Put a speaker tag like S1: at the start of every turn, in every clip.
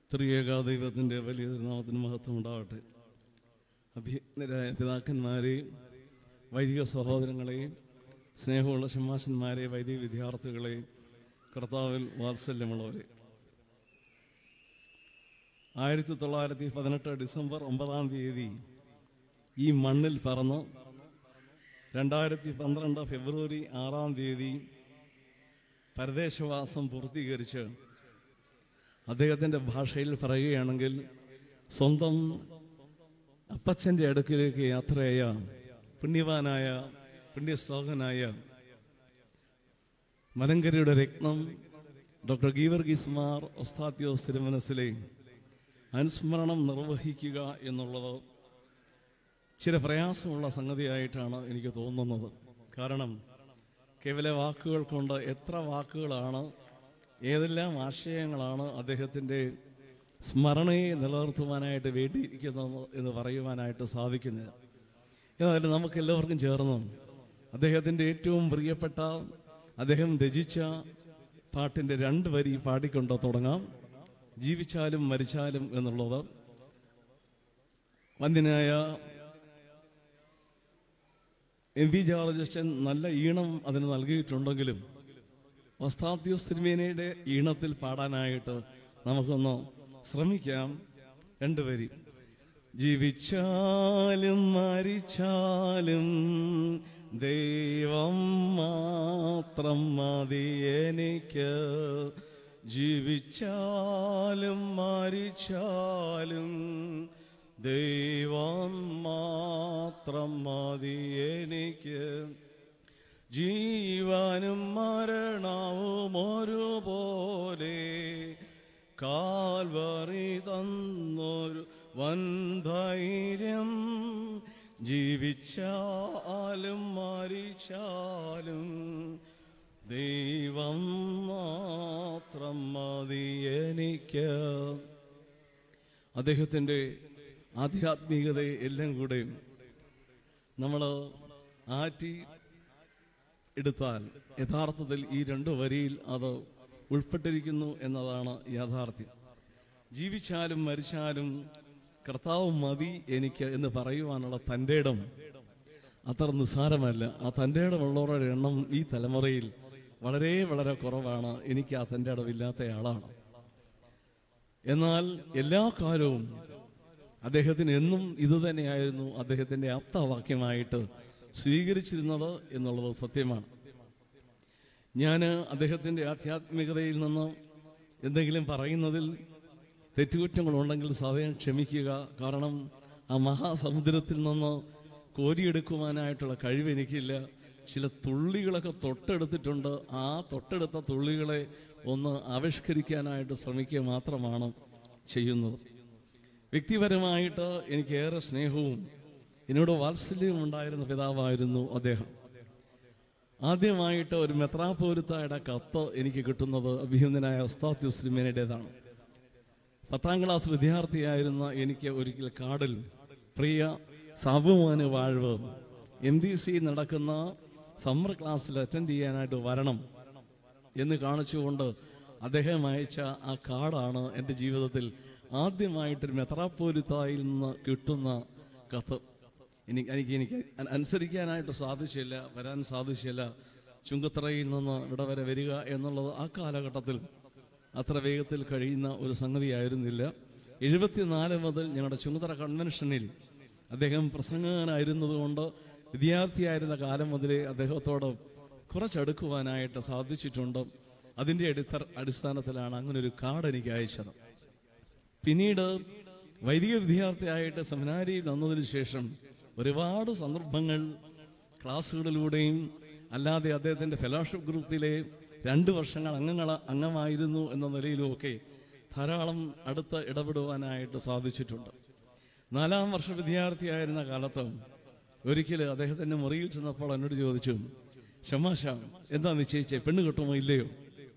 S1: ത്രിയേക ദൈവത്തിൻ്റെ വലിയ നാമത്തിന് മഹത്വം ഉണ്ടാവട്ടെ അഭിജ്ഞരായ പിതാക്കന്മാരെയും വൈദിക സഹോദരങ്ങളെയും സ്നേഹമുള്ള ഷമാശന്മാരെ വൈദിക വിദ്യാർത്ഥികളെയും കർത്താവിൽ വാത്സല്യമുള്ളവരെ ആയിരത്തി തൊള്ളായിരത്തി പതിനെട്ട് ഡിസംബർ ഒമ്പതാം തീയതി ഈ മണ്ണിൽ പറന്ന് രണ്ടായിരത്തി പന്ത്രണ്ട് ഫെബ്രുവരി ആറാം തീയതി പരദേശവാസം പൂർത്തീകരിച്ച് അദ്ദേഹത്തിൻ്റെ ഭാഷയിൽ പറയുകയാണെങ്കിൽ സ്വന്തം അപ്പച്ചൻ്റെ അടുക്കിലേക്ക് യാത്രയായ പുണ്യവാനായ പുണ്യശ്ലോകനായ മലങ്കരയുടെ രത്നം ഡോക്ടർ ഗീവർഗീസ് മാർ ഒസ്താത്യോസ് തിരുമനസിലെ അനുസ്മരണം നിർവഹിക്കുക എന്നുള്ളത് ചില പ്രയാസമുള്ള സംഗതിയായിട്ടാണ് എനിക്ക് തോന്നുന്നത് കാരണം കേവല വാക്കുകൾ കൊണ്ട് എത്ര വാക്കുകളാണ് ഏതെല്ലാം ആശയങ്ങളാണ് അദ്ദേഹത്തിൻ്റെ സ്മരണയെ നിലനിർത്തുവാനായിട്ട് വേണ്ടിയിരിക്കുന്നത് എന്ന് പറയുവാനായിട്ട് സാധിക്കുന്നില്ല ഏതായാലും നമുക്ക് എല്ലാവർക്കും ചേർന്ന് അദ്ദേഹത്തിൻ്റെ ഏറ്റവും പ്രിയപ്പെട്ട അദ്ദേഹം രചിച്ച പാട്ടിൻ്റെ രണ്ട് വരി പാടിക്കൊണ്ട് തുടങ്ങാം ജീവിച്ചാലും മരിച്ചാലും എന്നുള്ളത് വന്യനായ എം വി ജോർജൻ നല്ല ഈണം അതിന് നൽകിയിട്ടുണ്ടെങ്കിലും വസ്താത്യോസ് തിരുമേനയുടെ ഈണത്തിൽ പാടാനായിട്ട് നമുക്കൊന്ന് ശ്രമിക്കാം രണ്ടുപേരി ജീവിച്ചാലും മരിച്ചാലും ദൈവം മാത്രം മതി എനിക്ക് ജീവിച്ചാലും മരിച്ചാലും ദൈവം മാത്രം മതി എനിക്ക് ജീവനും മരണവും ഒരുപോലെ കാൽവറി തന്നൊരു വൻധൈര്യം ജീവിച്ചാലും മരിച്ചാലും ദൈവം മാത്രം മതി എനിക്ക് അദ്ദേഹത്തിൻ്റെ ആധ്യാത്മികതയെ എല്ലാം കൂടെ നമ്മൾ ആറ്റി എടുത്താൽ യഥാർത്ഥത്തിൽ ഈ രണ്ട് വരിയിൽ അത് ഉൾപ്പെട്ടിരിക്കുന്നു എന്നതാണ് യാഥാർത്ഥ്യം ജീവിച്ചാലും മരിച്ചാലും കർത്താവ് മതി എനിക്ക് എന്ന് പറയുവാനുള്ള തൻ്റെ ഇടം അത്ര നിസ്സാരമല്ല ആ തൻ്റെ ഇടമുള്ളവരുടെ എണ്ണം ഈ തലമുറയിൽ വളരെ വളരെ കുറവാണ് എനിക്ക് ആ തൻ്റെ ഇടമില്ലാത്ത ആളാണ് എന്നാൽ എല്ലാ കാലവും അദ്ദേഹത്തിന് എന്നും ഇതുതന്നെയായിരുന്നു അദ്ദേഹത്തിന്റെ ആപ്തവാക്യമായിട്ട് സ്വീകരിച്ചിരുന്നത് എന്നുള്ളത് സത്യമാണ് ഞാൻ അദ്ദേഹത്തിന്റെ ആധ്യാത്മികതയിൽ നിന്ന് എന്തെങ്കിലും പറയുന്നതിൽ തെറ്റുകുറ്റങ്ങളുണ്ടെങ്കിൽ സദയം ക്ഷമിക്കുക കാരണം ആ മഹാസമുദ്രത്തിൽ നിന്ന് കോരിയെടുക്കുവാനായിട്ടുള്ള കഴിവ് എനിക്കില്ല ചില തുള്ളികളൊക്കെ തൊട്ടെടുത്തിട്ടുണ്ട് ആ തൊട്ടെടുത്ത തുള്ളികളെ ഒന്ന് ആവിഷ്കരിക്കാനായിട്ട് ശ്രമിക്കുക മാത്രമാണ് ചെയ്യുന്നത് വ്യക്തിപരമായിട്ട് എനിക്ക് ഏറെ സ്നേഹവും എന്നോട് വാത്സല്യവും ഉണ്ടായിരുന്ന പിതാവായിരുന്നു അദ്ദേഹം ആദ്യമായിട്ട് ഒരു മെത്രാപോരുത്തായുടെ കത്ത് എനിക്ക് കിട്ടുന്നത് അഭിനന്ദനായ ഉസ്താദ് ശ്രീമേനയുടേതാണ് പത്താം ക്ലാസ് വിദ്യാർത്ഥിയായിരുന്ന എനിക്ക് ഒരിക്കൽ കാടിൽ പ്രിയ സാബുമാന് വാഴ്വ് എം ഡി സി നടക്കുന്ന സമ്മർ ക്ലാസ്സിൽ അറ്റൻഡ് ചെയ്യാനായിട്ട് വരണം എന്ന് കാണിച്ചുകൊണ്ട് അദ്ദേഹം അയച്ച ആ കാർഡാണ് എൻ്റെ ജീവിതത്തിൽ ആദ്യമായിട്ടൊരു മെത്രാപ്പോലിത്തായിൽ നിന്ന് കിട്ടുന്ന കത്ത് എനിക്ക് എനിക്ക് എനിക്ക് അ- അനുസരിക്കാനായിട്ട് സാധിച്ചില്ല വരാൻ സാധിച്ചില്ല ചുങ്കത്തറയിൽ നിന്ന് ഇവിടെ വരെ വരിക എന്നുള്ളത് ആ കാലഘട്ടത്തിൽ അത്ര വേഗത്തിൽ കഴിയുന്ന ഒരു സംഗതിയായിരുന്നില്ല എഴുപത്തിനാല് മുതൽ ഞങ്ങളുടെ ചുങ്കത്തറ കൺവെൻഷനിൽ അദ്ദേഹം പ്രസംഗകനായിരുന്നതുകൊണ്ട് വിദ്യാർത്ഥിയായിരുന്ന കാലം മുതലേ അദ്ദേഹത്തോട് കുറച്ചടുക്കുവാനായിട്ട് സാധിച്ചിട്ടുണ്ട് അതിൻ്റെ അടിത്ത അടിസ്ഥാനത്തിലാണ് അങ്ങനെ ഒരു കാർഡ് എനിക്ക് അയച്ചത് പിന്നീട് വൈദിക വിദ്യാർത്ഥിയായിട്ട് സെമിനാരിയിൽ വന്നതിന് ശേഷം ഒരുപാട് സന്ദർഭങ്ങൾ ക്ലാസ്സുകളിലൂടെയും അല്ലാതെ അദ്ദേഹത്തിന്റെ ഫെലോഷിപ്പ് ഗ്രൂപ്പിലെ രണ്ട് വർഷങ്ങൾ അംഗങ്ങൾ അംഗമായിരുന്നു എന്ന നിലയിലുമൊക്കെ ധാരാളം അടുത്ത് ഇടപെടുവാനായിട്ട് സാധിച്ചിട്ടുണ്ട് നാലാം വർഷ വിദ്യാർത്ഥിയായിരുന്ന കാലത്ത് ഒരിക്കൽ അദ്ദേഹത്തിന്റെ മുറിയിൽ ചെന്നപ്പോൾ എന്നോട് ചോദിച്ചു ഷമാശ എന്താ നിശ്ചയിച്ചേ പെണ്ണ് കെട്ടുമോ ഇല്ലയോ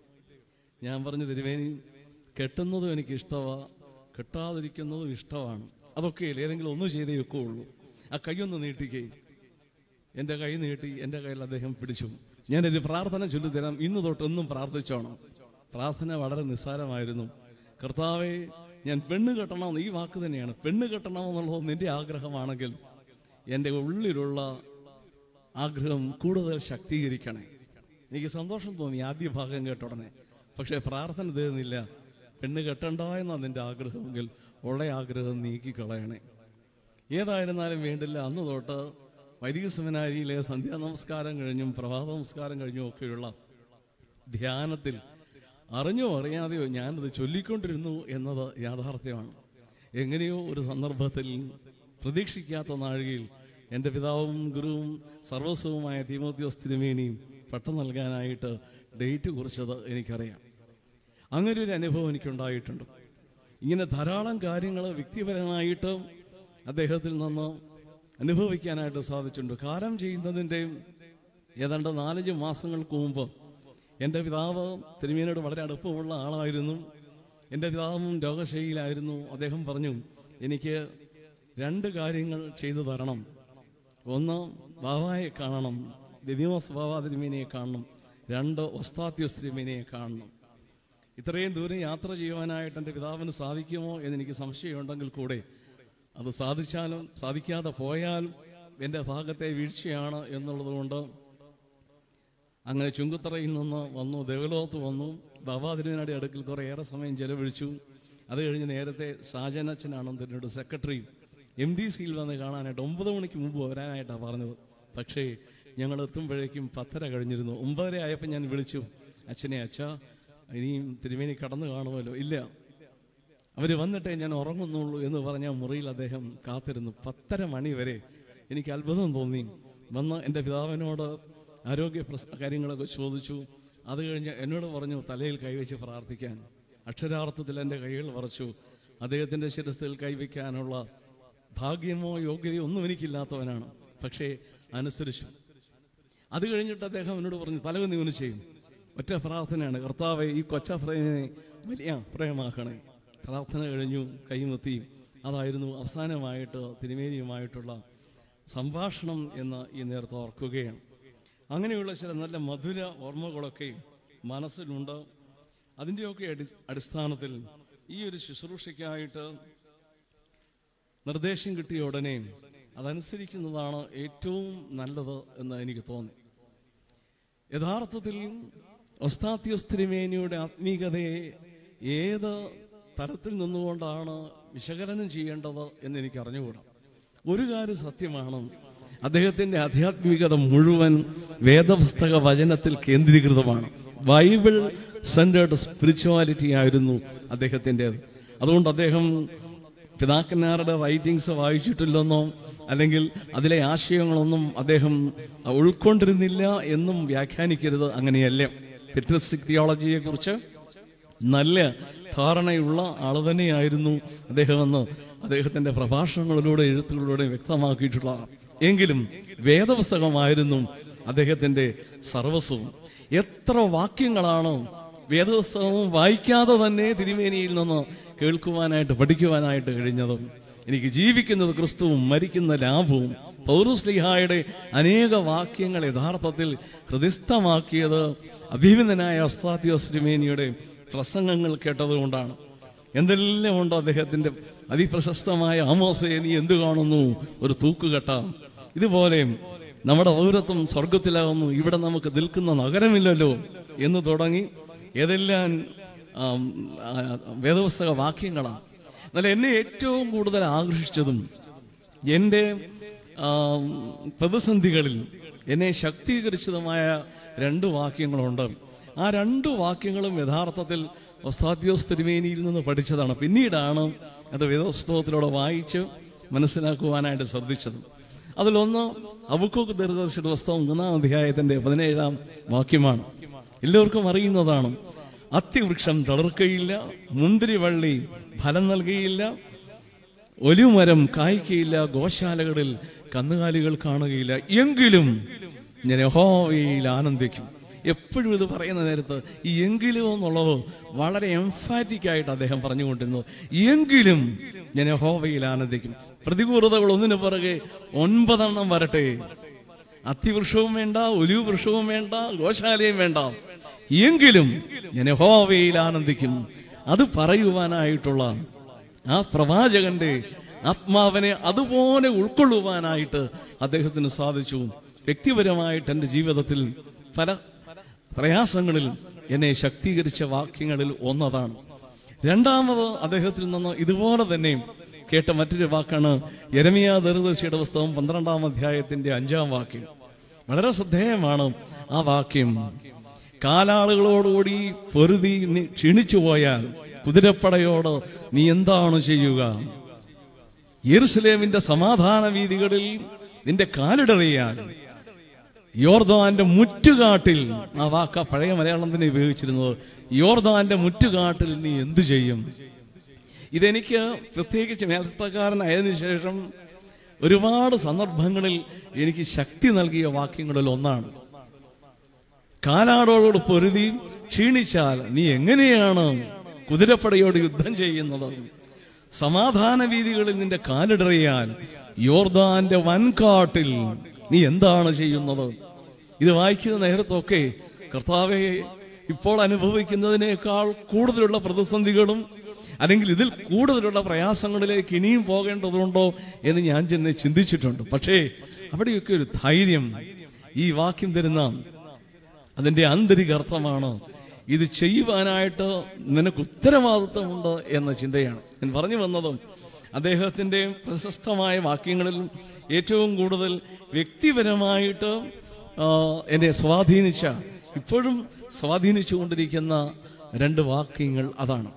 S1: ഞാൻ പറഞ്ഞു തിരുവേനി കെട്ടുന്നതും എനിക്ക് ഇഷ്ടമാ കെട്ടാതിരിക്കുന്നതും ഇഷ്ടമാണ് അതൊക്കെ ഏതെങ്കിലും ഒന്ന് ചെയ്തേ വെക്കുകയുള്ളൂ ആ കൈയൊന്ന് നീട്ടിക്കേ എൻ്റെ കൈ നീട്ടി എൻ്റെ കയ്യിൽ അദ്ദേഹം പിടിച്ചു ഞാനൊരു പ്രാർത്ഥന ചൊല്ലിത്തരാം ഇന്ന് തൊട്ട് എന്നും പ്രാർത്ഥിച്ചോണം പ്രാർത്ഥന വളരെ നിസ്സാരമായിരുന്നു കർത്താവെ ഞാൻ പെണ്ണ് കെട്ടണം ഈ വാക്ക് തന്നെയാണ് പെണ്ണ് കെട്ടണം എന്നുള്ളത് നിന്റെ ആഗ്രഹമാണെങ്കിൽ എൻ്റെ ഉള്ളിലുള്ള ആഗ്രഹം കൂടുതൽ ശക്തീകരിക്കണേ എനിക്ക് സന്തോഷം തോന്നി ആദ്യ ഭാഗം കേട്ട ഉടനെ പക്ഷേ പ്രാർത്ഥന തീർന്നില്ല പെണ്ണ് കെട്ടണ്ട എന്നാണ് നിന്റെ ആഗ്രഹമെങ്കിൽ ഉള്ള ആഗ്രഹം നീക്കി കളയണേ ഏതായിരുന്നാലും വേണ്ടില്ല അന്ന് തൊട്ട് വൈദിക സെമിനാരിയിലെ സന്ധ്യാ നമസ്കാരം കഴിഞ്ഞും പ്രഭാത നമസ്കാരം കഴിഞ്ഞും ഒക്കെയുള്ള ധ്യാനത്തിൽ അറിഞ്ഞോ അറിയാതെയോ ഞാനത് ചൊല്ലിക്കൊണ്ടിരുന്നു എന്നത് യാഥാർത്ഥ്യമാണ് എങ്ങനെയോ ഒരു സന്ദർഭത്തിൽ പ്രതീക്ഷിക്കാത്ത നാഴികയിൽ എൻ്റെ പിതാവും ഗുരുവും സർവസ്വവുമായ തീമോത്യോസ് തിരുമേനിയും പട്ടം നൽകാനായിട്ട് ഡേറ്റ് കുറിച്ചത് എനിക്കറിയാം അങ്ങനെ ഒരു അനുഭവം എനിക്കുണ്ടായിട്ടുണ്ട് ഇങ്ങനെ ധാരാളം കാര്യങ്ങൾ വ്യക്തിപരമായിട്ട് അദ്ദേഹത്തിൽ നിന്ന് അനുഭവിക്കാനായിട്ട് സാധിച്ചിട്ടുണ്ട് കാലം ചെയ്യുന്നതിൻ്റെ ഏതാണ്ട് നാലഞ്ച് മാസങ്ങൾക്ക് മുമ്പ് എൻ്റെ പിതാവ് തിരുമേനോട് വളരെ അടുപ്പമുള്ള ആളായിരുന്നു എൻ്റെ പിതാവും രോഗശൈലിയിലായിരുന്നു അദ്ദേഹം പറഞ്ഞു എനിക്ക് രണ്ട് കാര്യങ്ങൾ ചെയ്തു തരണം ഒന്ന് ബാബായെ കാണണം ദിദിമോസ് ബാബ തിരുമേനിയെ കാണണം രണ്ട് ഒസ്താത്യോസ് തിരുമേനിയെ കാണണം ഇത്രയും ദൂരം യാത്ര ചെയ്യുവാനായിട്ട് എൻ്റെ പിതാവിന് സാധിക്കുമോ എന്നെനിക്ക് സംശയമുണ്ടെങ്കിൽ കൂടെ അത് സാധിച്ചാലും സാധിക്കാതെ പോയാലും എൻ്റെ ഭാഗത്തെ വീഴ്ചയാണ് എന്നുള്ളത് കൊണ്ട് അങ്ങനെ ചുങ്കത്തറയിൽ നിന്ന് വന്നു ദേവലോകത്ത് വന്നു ബാബാതിരുവിനടി അടുക്കൽ കുറേ ഏറെ സമയം ചെലവഴിച്ചു അത് കഴിഞ്ഞ് നേരത്തെ സാജനച്ചനാണ് തിരുവനന്തപുരം സെക്രട്ടറി എം ഡി സിയിൽ വന്ന് കാണാനായിട്ട് ഒമ്പത് മണിക്ക് മുമ്പ് വരാനായിട്ടാണ് പറഞ്ഞത് പക്ഷേ ഞങ്ങൾ എത്തുമ്പോഴേക്കും പത്തര കഴിഞ്ഞിരുന്നു ഒമ്പതര ആയപ്പോൾ ഞാൻ വിളിച്ചു അച്ഛനെ അച്ഛ ഇനിയും തിരുമേനി കടന്നു കാണുമല്ലോ ഇല്ല അവർ വന്നിട്ടേ ഞാൻ ഉറങ്ങുന്നുള്ളൂ എന്ന് പറഞ്ഞ മുറിയിൽ അദ്ദേഹം കാത്തിരുന്നു പത്തര മണി വരെ എനിക്ക് അത്ഭുതം തോന്നി വന്ന് എൻ്റെ പിതാവിനോട് ആരോഗ്യ പ്രസ് കാര്യങ്ങളൊക്കെ ചോദിച്ചു അത് കഴിഞ്ഞ് എന്നോട് പറഞ്ഞു തലയിൽ കൈവച്ച് പ്രാർത്ഥിക്കാൻ അക്ഷരാർത്ഥത്തിൽ എൻ്റെ കൈകൾ വറച്ചു അദ്ദേഹത്തിൻ്റെ ശിരസിൽ കൈവയ്ക്കാനുള്ള ഭാഗ്യമോ യോഗ്യതയോ ഒന്നും എനിക്കില്ലാത്തവനാണ് പക്ഷേ അനുസരിച്ചു അത് കഴിഞ്ഞിട്ട് അദ്ദേഹം എന്നോട് പറഞ്ഞു തലകുന്നി ഒന്ന് ചെയ്യും ഒറ്റ പ്രാർത്ഥനയാണ് കർത്താവെ ഈ കൊച്ച പ്രേമിനെ വലിയ പ്രേമാക്കണേ പ്രാർത്ഥന കഴിഞ്ഞു കൈമുത്തി അതായിരുന്നു അവസാനമായിട്ട് തിരുമേനിയുമായിട്ടുള്ള സംഭാഷണം എന്ന് ഈ നേരത്തെ ഓർക്കുകയാണ് അങ്ങനെയുള്ള ചില നല്ല മധുര ഓർമ്മകളൊക്കെ മനസ്സിലുണ്ട് അതിൻ്റെയൊക്കെ അടി അടിസ്ഥാനത്തിൽ ഈ ഒരു ശുശ്രൂഷയ്ക്കായിട്ട് നിർദ്ദേശം കിട്ടിയ ഉടനെ അതനുസരിക്കുന്നതാണ് ഏറ്റവും നല്ലത് എന്ന് എനിക്ക് തോന്നി യഥാർത്ഥത്തിൽ ഒസ്താത്യോസ് തിരുമേനിയുടെ ആത്മീകതയെ ഏത് തലത്തിൽ നിന്നുകൊണ്ടാണ് വിശകലനം ചെയ്യേണ്ടത് എന്ന് എനിക്ക് അറിഞ്ഞുകൂടാ ഒരു കാര്യം സത്യമാണ് അദ്ദേഹത്തിന്റെ ആധ്യാത്മികത മുഴുവൻ വേദപുസ്തക വചനത്തിൽ കേന്ദ്രീകൃതമാണ് ബൈബിൾ സെന്റേർഡ് സ്പിരിച്വാലിറ്റി ആയിരുന്നു അദ്ദേഹത്തിൻ്റെത് അതുകൊണ്ട് അദ്ദേഹം പിതാക്കന്മാരുടെ റൈറ്റിങ്സ് വായിച്ചിട്ടില്ലെന്നോ അല്ലെങ്കിൽ അതിലെ ആശയങ്ങളൊന്നും അദ്ദേഹം ഉൾക്കൊണ്ടിരുന്നില്ല എന്നും വ്യാഖ്യാനിക്കരുത് അങ്ങനെയല്ല ഫിറ്റ്നസ്റ്റിക് തിയോളജിയെ കുറിച്ച് നല്ല ധാരണയുള്ള ആൾ തന്നെയായിരുന്നു അദ്ദേഹമെന്ന് അദ്ദേഹത്തിന്റെ പ്രഭാഷണങ്ങളിലൂടെ എഴുത്തുകളിലൂടെ വ്യക്തമാക്കിയിട്ടുള്ള എങ്കിലും വേദപുസ്തകമായിരുന്നു അദ്ദേഹത്തിന്റെ സർവസ്വവും എത്ര വാക്യങ്ങളാണ് വേദപുസ്തകവും വായിക്കാതെ തന്നെ തിരുമേനിയിൽ നിന്ന് കേൾക്കുവാനായിട്ട് പഠിക്കുവാനായിട്ട് കഴിഞ്ഞത് എനിക്ക് ജീവിക്കുന്നത് ക്രിസ്തുവും മരിക്കുന്ന ലാഭവും പൗരസ്ലിഹായുടെ അനേക വാക്യങ്ങൾ യഥാർത്ഥത്തിൽ ഹൃദയസ്ഥമാക്കിയത് അഭിമന്ദനായ അസ്താത്യോസ് തിരുമേനിയുടെ പ്രസംഗങ്ങൾ കേട്ടതുകൊണ്ടാണ് എന്തെല്ലാം ഉണ്ട് അദ്ദേഹത്തിന്റെ അതിപ്രശസ്തമായ ആമോസയെ നീ എന്തു കാണുന്നു ഒരു തൂക്കുകെട്ട ഇതുപോലെ നമ്മുടെ പൗരത്വം സ്വർഗത്തിലാകുന്നു ഇവിടെ നമുക്ക് നിൽക്കുന്ന നഗരമില്ലല്ലോ എന്ന് തുടങ്ങി ഏതെല്ലാം ആം, ആ, വേദപുസ്തക വാക്യങ്ങളാണ് എന്നാൽ എന്നെ ഏറ്റവും കൂടുതൽ ആകർഷിച്ചതും എൻ്റെ ആം, പ്രതിസന്ധികളിൽ എന്നെ ശക്തീകരിച്ചതുമായ രണ്ട് വാക്യങ്ങളുണ്ട് ആ രണ്ട് വാക്യങ്ങളും യഥാർത്ഥത്തിൽ ഒസ്താത്യോസ് തിരുമേനിയിൽ നിന്ന് പഠിച്ചതാണ് പിന്നീടാണ് അത് വേദപുസ്തകത്തിലൂടെ വായിച്ച് മനസ്സിലാക്കുവാനായിട്ട് ശ്രദ്ധിച്ചത് അതിലൊന്ന് അബുക്കോക്ക് ദീർഘദർശന പുസ്തകം മൂന്നാം അധ്യായത്തിന്റെ പതിനേഴാം വാക്യമാണ് എല്ലാവർക്കും അറിയുന്നതാണ് അത്തിവൃക്ഷം തളർക്കയില്ല മുന്തിരിവള്ളി ഫലം നൽകുകയില്ല ഒലിമരം കായ്ക്കയില്ല ഗോശാലകളിൽ കന്നുകാലികൾ കാണുകയില്ല എങ്കിലും ഞാൻ യഹോവയിൽ ആനന്ദിക്കും എപ്പോഴും ഇത് പറയുന്ന നേരത്ത് ഈ എങ്കിലും എന്നുള്ളത് വളരെ എംഫാറ്റിക് ആയിട്ട് അദ്ദേഹം പറഞ്ഞുകൊണ്ടിരുന്നത് എങ്കിലും ഞാൻ യഹോവയിൽ ആനന്ദിക്കും പ്രതികൂലതകൾ ഒന്നിനു പിറകെ ഒൻപതെണ്ണം വരട്ടെ അത്തിവൃക്ഷവും വേണ്ട ഒലിവ് വൃക്ഷവും വേണ്ട ഗോശാലയും വേണ്ട എങ്കിലും ഞാൻ യഹോവയിൽ ആനന്ദിക്കും അത് പറയുവാനായിട്ടുള്ള ആ പ്രവാചകന്റെ ആത്മാവിനെ അതുപോലെ ഉൾക്കൊള്ളുവാനായിട്ട് അദ്ദേഹത്തിന് സാധിച്ചു വ്യക്തിപരമായിട്ട് എൻ്റെ ജീവിതത്തിൽ പല പ്രയാസങ്ങളിൽ എന്നെ ശക്തീകരിച്ച വാക്യങ്ങളിൽ ഒന്നതാണ് രണ്ടാമത് അദ്ദേഹത്തിൽ നിന്ന് ഇതുപോലെ തന്നെ കേട്ട മറ്റൊരു വാക്കാണ് യരമിയ ദർദർശിയുടെ പുസ്തകം പന്ത്രണ്ടാം അധ്യായത്തിന്റെ അഞ്ചാം വാക്യം വളരെ ശ്രദ്ധേയമാണ് ആ വാക്യം കാലാളുകളോടുകൂടി പൊരുതി നീ ക്ഷീണിച്ചു പോയാൽ കുതിരപ്പടയോട് നീ എന്താണ് ചെയ്യുക യെറുസലേമിന്റെ സമാധാന വീതികളിൽ നിന്റെ കാലിടറിയാൽ യോർദാന്റെ മുറ്റുകാട്ടിൽ ആ വാക്ക പഴയ മലയാളം തന്നെ ഉപയോഗിച്ചിരുന്നത് യോർദാന്റെ മുറ്റുകാട്ടിൽ നീ എന്തു ചെയ്യും ഇതെനിക്ക് പ്രത്യേകിച്ച് മേൽപ്രകാരനായതിനു ശേഷം ഒരുപാട് സന്ദർഭങ്ങളിൽ എനിക്ക് ശക്തി നൽകിയ വാക്യങ്ങളിൽ ഒന്നാണ് കാലാടോട് പൊരുതി ക്ഷീണിച്ചാൽ നീ എങ്ങനെയാണ് കുതിരപ്പടയോട് യുദ്ധം ചെയ്യുന്നത് സമാധാന വീതികളിൽ നിന്റെ കാലിടറിയാൽ യോർദാന്റെ വൻകാട്ടിൽ നീ എന്താണ് ചെയ്യുന്നത് ഇത് വായിക്കുന്ന നേരത്തൊക്കെ കർത്താവെ ഇപ്പോൾ അനുഭവിക്കുന്നതിനേക്കാൾ കൂടുതലുള്ള പ്രതിസന്ധികളും അല്ലെങ്കിൽ ഇതിൽ കൂടുതലുള്ള പ്രയാസങ്ങളിലേക്ക് ഇനിയും പോകേണ്ടതുണ്ടോ എന്ന് ഞാൻ ചെന്ന് ചിന്തിച്ചിട്ടുണ്ട് പക്ഷേ അവിടെയൊക്കെ ഒരു ധൈര്യം ഈ വാക്യം തരുന്ന അതിന്റെ ആന്തരിക അർത്ഥമാണ് ഇത് ചെയ്യുവാനായിട്ട് നിനക്ക് ഉത്തരവാദിത്വമുണ്ട് എന്ന ചിന്തയാണ് ഞാൻ പറഞ്ഞു വന്നതും അദ്ദേഹത്തിന്റെ പ്രശസ്തമായ വാക്യങ്ങളിൽ ഏറ്റവും കൂടുതൽ വ്യക്തിപരമായിട്ട് ആ, എന്നെ സ്വാധീനിച്ച ഇപ്പോഴും സ്വാധീനിച്ചുകൊണ്ടിരിക്കുന്ന രണ്ട് വാക്യങ്ങൾ അതാണ്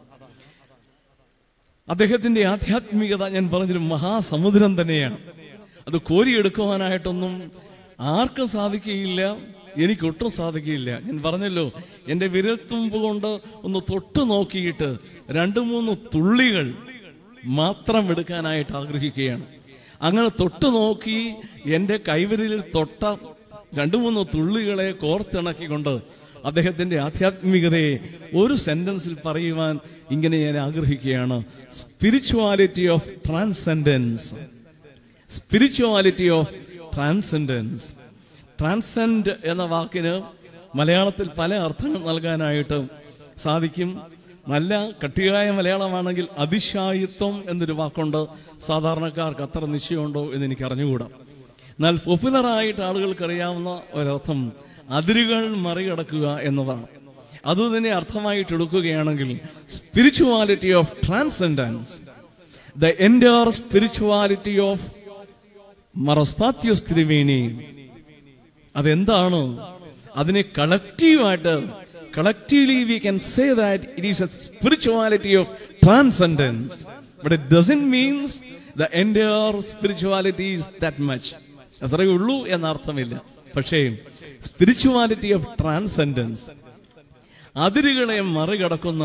S1: അദ്ദേഹത്തിന്റെ ആധ്യാത്മികത ഞാൻ പറഞ്ഞൊരു മഹാസമുദ്രം തന്നെയാണ് അത് കോരിയെടുക്കുവാനായിട്ടൊന്നും ആർക്കും സാധിക്കുകയില്ല എനിക്കൊട്ടും സാധിക്കുകയില്ല ഞാൻ പറഞ്ഞല്ലോ എൻ്റെ വിരൽത്തുമ്പ് കൊണ്ട് ഒന്ന് തൊട്ടു നോക്കിയിട്ട് രണ്ട് മൂന്ന് തുള്ളികൾ മാത്രം എടുക്കാനായിട്ട് ആഗ്രഹിക്കുകയാണ് അങ്ങനെ തൊട്ടു നോക്കി എൻ്റെ കൈവിരലിൽ തൊട്ട രണ്ടു മൂന്ന് തുള്ളികളെ കോർത്തിണക്കിക്കൊണ്ട് അദ്ദേഹത്തിന്റെ ആധ്യാത്മികതയെ ഒരു സെന്റൻസിൽ പറയുവാൻ ഇങ്ങനെ ഞാൻ ആഗ്രഹിക്കുകയാണ് spirituality of transcendence spirituality of transcendence transcend എന്ന വാക്കിന് മലയാളത്തിൽ പല അർത്ഥങ്ങൾ നൽകാനായിട്ട് സാധിക്കും നല്ല കട്ടിയായ മലയാളമാണെങ്കിൽ അതിശായിത്വം എന്നൊരു വാക്കുണ്ട് സാധാരണക്കാർക്ക് അത്ര നിശ്ചയമുണ്ടോ എന്ന് എനിക്ക് അറിഞ്ഞുകൂടാ എന്നാൽ പോപ്പുലറായിട്ട് ആളുകൾക്ക് അറിയാവുന്ന ഒരർത്ഥം അതിരുകൾ മറികടക്കുക എന്നതാണ് അത് തന്നെ അർത്ഥമായിട്ട് എടുക്കുകയാണെങ്കിൽ spirituality of transcendence the എൻഡർ spirituality of Mar Osthathios തിരുവേണി അതെന്താണ് അതിനെ കളക്റ്റീവായിട്ട് collectively we can say that it is a spirituality of transcendence but it doesn't means the എൻഡർ spirituality is that much അത്രയേ ഉള്ളൂ എന്ന അർത്ഥമില്ല പക്ഷേ സ്പിരിച്വാലിറ്റി ഓഫ് ട്രാൻസെൻഡൻസ് അതിരുകളെ മറികടക്കുന്ന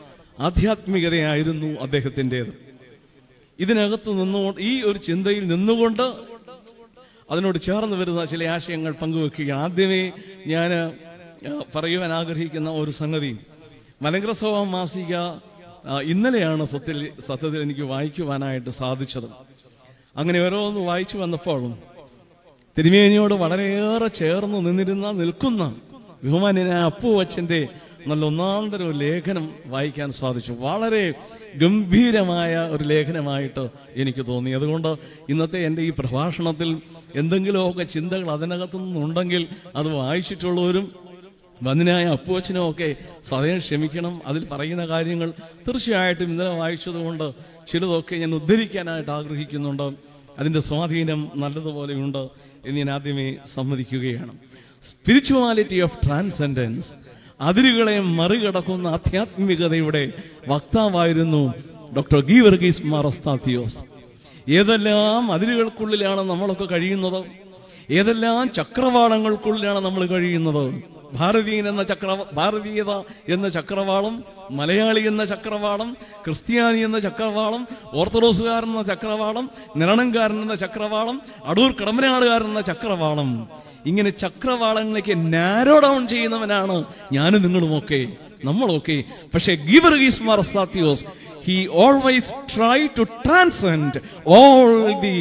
S1: ആധ്യാത്മികതയായിരുന്നു അദ്ദേഹത്തിൻ്റെത് ഇതിനകത്ത് നിന്നുകൊണ്ട് ഈ ഒരു ചിന്തയിൽ നിന്നുകൊണ്ട് അതിനോട് ചേർന്ന് വരുന്ന ചില ആശയങ്ങൾ പങ്കുവെക്കുകയാണ് ആദ്യമേ ഞാൻ പറയുവാൻ ആഗ്രഹിക്കുന്ന ഒരു സംഗതി മലഗ്രസഭ മാസിക ആ, ഇന്നലെയാണ് സത്യത്തിൽ സത്യത്തിൽ എനിക്ക് വായിക്കുവാനായിട്ട് സാധിച്ചത് അങ്ങനെ ഓരോന്ന് വായിച്ചു വന്നപ്പോഴും തിരുമേനിയോട് വളരെയേറെ ചേർന്ന് നിന്നിരുന്ന നിൽക്കുന്ന ബഹുമാന്യനായ അപ്പുവച്ചന്റെ നല്ല ഒന്നാന്തരം ഒരു ലേഖനം വായിക്കാൻ സാധിച്ചു വളരെ ഗംഭീരമായ ഒരു ലേഖനമായിട്ട് എനിക്ക് തോന്നി അതുകൊണ്ട് ഇന്നത്തെ എൻ്റെ ഈ പ്രഭാഷണത്തിൽ എന്തെങ്കിലുമൊക്കെ ചിന്തകൾ അതിനകത്തു നിന്നുണ്ടെങ്കിൽ അത് വായിച്ചിട്ടുള്ളവരും വന്ദനായ അപ്പുവച്ചനും ഒക്കെ സദയം ക്ഷമിക്കണം അതിൽ പറയുന്ന കാര്യങ്ങൾ തീർച്ചയായിട്ടും ഇന്നലെ വായിച്ചതുകൊണ്ട് ചിലതൊക്കെ ഞാൻ ഉദ്ധരിക്കാനായിട്ട് ആഗ്രഹിക്കുന്നുണ്ട് അതിന്റെ സ്വാധീനം നല്ലതുപോലെയുണ്ട് എന്ന് ഞാൻ ആദ്യമേ സമ്മതിക്കുകയാണ് സ്പിരിച്വാലിറ്റി ഓഫ് ട്രാൻസെൻഡൻസ് അതിരുകളെ മറികടക്കുന്ന ആധ്യാത്മികതയുടെ വക്താവായിരുന്നു ഡോക്ടർ ഗീവർഗീസ് മാറസ്താത്തിയോസ് ഏതെല്ലാം അതിരുകൾക്കുള്ളിലാണ് നമ്മളൊക്കെ കഴിയുന്നത് ഏതെല്ലാം ചക്രവാളങ്ങൾക്കുള്ളിലാണ് നമ്മൾ കഴിയുന്നത് ഭാരതീയൻ എന്ന ചക്ര ഭാരതീയത എന്ന ചക്രവാളം മലയാളി എന്ന ചക്രവാളം ക്രിസ്ത്യാനി എന്ന ചക്രവാളം ഓർത്തഡോക്സുകാരൻ എന്ന ചക്രവാളം നിരണംകാരൻ എന്ന ചക്രവാളം അടൂർ കടമ്പനാടുകാരൻ എന്ന ചക്രവാളം ഇങ്ങനെ ചക്രവാളങ്ങളിലേക്ക് നാരോ ഡൗൺ ചെയ്യുന്നവനാണ് ഞാനും നിങ്ങളുമൊക്കെ നമ്മളൊക്കെ പക്ഷേ Geevarghese Mar Osthathios he always try to transcend all the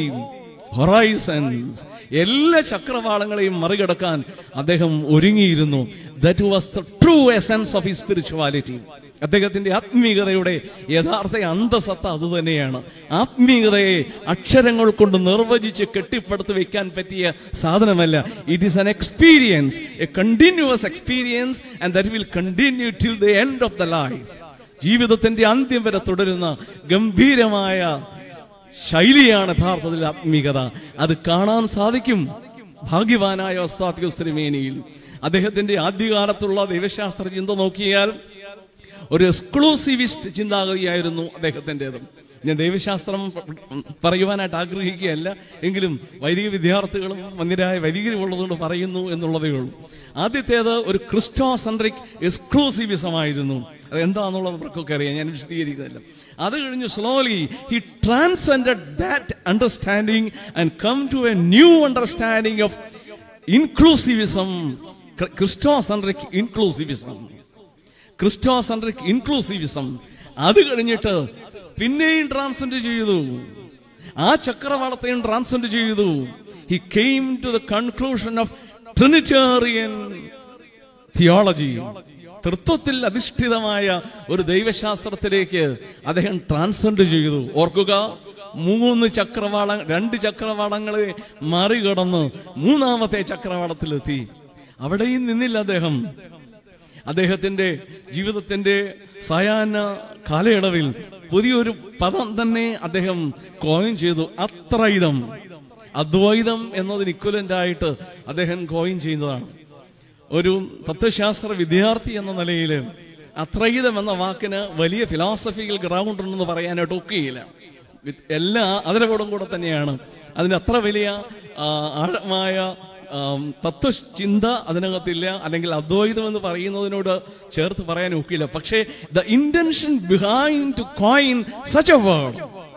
S1: horizons എല്ലാ ചക്രവാളങ്ങളെയും മറികടക്കാൻ അദ്ദേഹം ഒരുങ്ങിയിരുന്നു that was the true essence of he spirituality അദ്ദേഹത്തിന്റെ ആത്മീയതയുടെ യഥാർത്ഥ അന്തസത്ത അതുതന്നെയാണ് ആത്മീയതയെ അക്ഷരങ്ങൾ കൊണ്ട് നിർവചിച്ച് കെട്ടിപ്പടുത്ത് വെക്കാൻ പറ്റിയ സാധനമല്ല it is an experience a continuous experience and that will continue till the end of the life ജീവിതത്തിന്റെ അന്ത്യം വരെ തുടരുന്ന ഗംഭീരമായ ശൈലിയാണ് യഥാർത്ഥത്തിൽ ആത്മീകത അത് കാണാൻ സാധിക്കും ഭാഗ്യവാനായ ഒസ്താത്യോസ് തിരുമേനിയിൽ അദ്ദേഹത്തിന്റെ ആദ്യകാലത്തുള്ള ദൈവശാസ്ത്ര ചിന്ത നോക്കിയാൽ ഒരു എക്സ്ക്ലൂസീവിസ്റ്റ് ചിന്താഗതിയായിരുന്നു അദ്ദേഹത്തിൻ്റെതും ഞാൻ ദൈവശാസ്ത്രം പ- പറയുവാനായിട്ട് ആഗ്രഹിക്കുകയല്ല എങ്കിലും വൈദിക വിദ്യാർത്ഥികളും മന്ദിരായ വൈദികരുമുള്ളതുകൊണ്ട് പറയുന്നു എന്നുള്ളതേ ഉള്ളൂ ആദ്യത്തേത് ഒരു ക്രിസ്റ്റോസെൻട്രിക് എക്സ്ക്ലൂസീവിസമായിരുന്നു അത് എന്താണെന്നുള്ളത് അവർക്കൊക്കെ അറിയാം ഞാൻ വിശദീകരിക്കുന്നില്ല അത് കഴിഞ്ഞ് slowly he transcended that understanding and come to a new understanding of inclusivism christocentric inclusivism christocentric inclusivism അത് കഴിഞ്ഞിട്ട് പിന്നെയും ട്രാൻസെൻഡ് ചെയ്തു ആ ചക്രവാളത്തെയും ട്രാൻസെൻഡ് ചെയ്തു he came to the conclusion of trinitarian theology തൃത്വത്തിൽ അധിഷ്ഠിതമായ ഒരു ദൈവശാസ്ത്രത്തിലേക്ക് അദ്ദേഹം ട്രാൻസെൻഡ് ചെയ്തു ഓർക്കുക മൂന്ന് ചക്രവാള രണ്ട് ചക്രവാളങ്ങളെ മറികടന്ന് മൂന്നാമത്തെ ചക്രവാളത്തിലെത്തി അവിടെയും നിന്നില്ല അദ്ദേഹം അദ്ദേഹത്തിന്റെ ജീവിതത്തിന്റെ സായാഹ്ന കാലയളവിൽ പുതിയൊരു പദം തന്നെ അദ്ദേഹം കോയിൻ ചെയ്തു അത്രൈതം അദ്വൈതം എന്നതിന് ഇക്വലന്റ് ആയിട്ട് അദ്ദേഹം കോയിൻ ചെയ്യുന്നതാണ് ഒരു തത്വശാസ്ത്ര വിദ്യാർത്ഥി എന്ന നിലയിൽ അത്രൈതം എന്ന വാക്കിന് വലിയ ഫിലോസഫിക്കൽ ഗ്രൗണ്ട് ഉണ്ടെന്ന് പറയാനായിട്ട് ഒക്കെയില്ല വിത്ത് എല്ലാ അതിനോടും കൂടെ തന്നെയാണ് അതിന് അത്ര വലിയ ആ, ആഴമായ ആം, തത്വചിന്ത അതിനകത്തില്ല അല്ലെങ്കിൽ അദ്വൈതം എന്ന് പറയുന്നതിനോട് ചേർത്ത് പറയാൻ ഒക്കില്ല പക്ഷേ the intention behind to coin such a word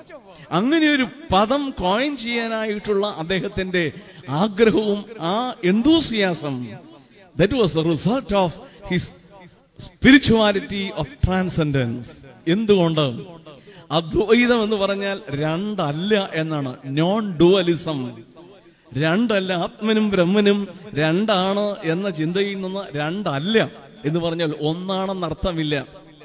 S1: അങ്ങനെ ഒരു പദം കോയിൻ ചെയ്യാനായിട്ടുള്ള അദ്ദേഹത്തിന്റെ ആഗ്രഹവും ആ enthusiasm that was a result of his spirituality of transcendence എന്തുകൊണ്ട് അദ്വൈതം എന്ന് പറഞ്ഞാൽ രണ്ടല്ല എന്നാണ് നോൺ ഡുവലിസം രണ്ടല്ല ആത്മനും ബ്രഹ്മനും രണ്ടാണ് എന്ന ചിന്തയിൽ നിന്ന് രണ്ടല്ല എന്ന് പറഞ്ഞാൽ ഒന്നാണെന്ന് അർത്ഥമില്ല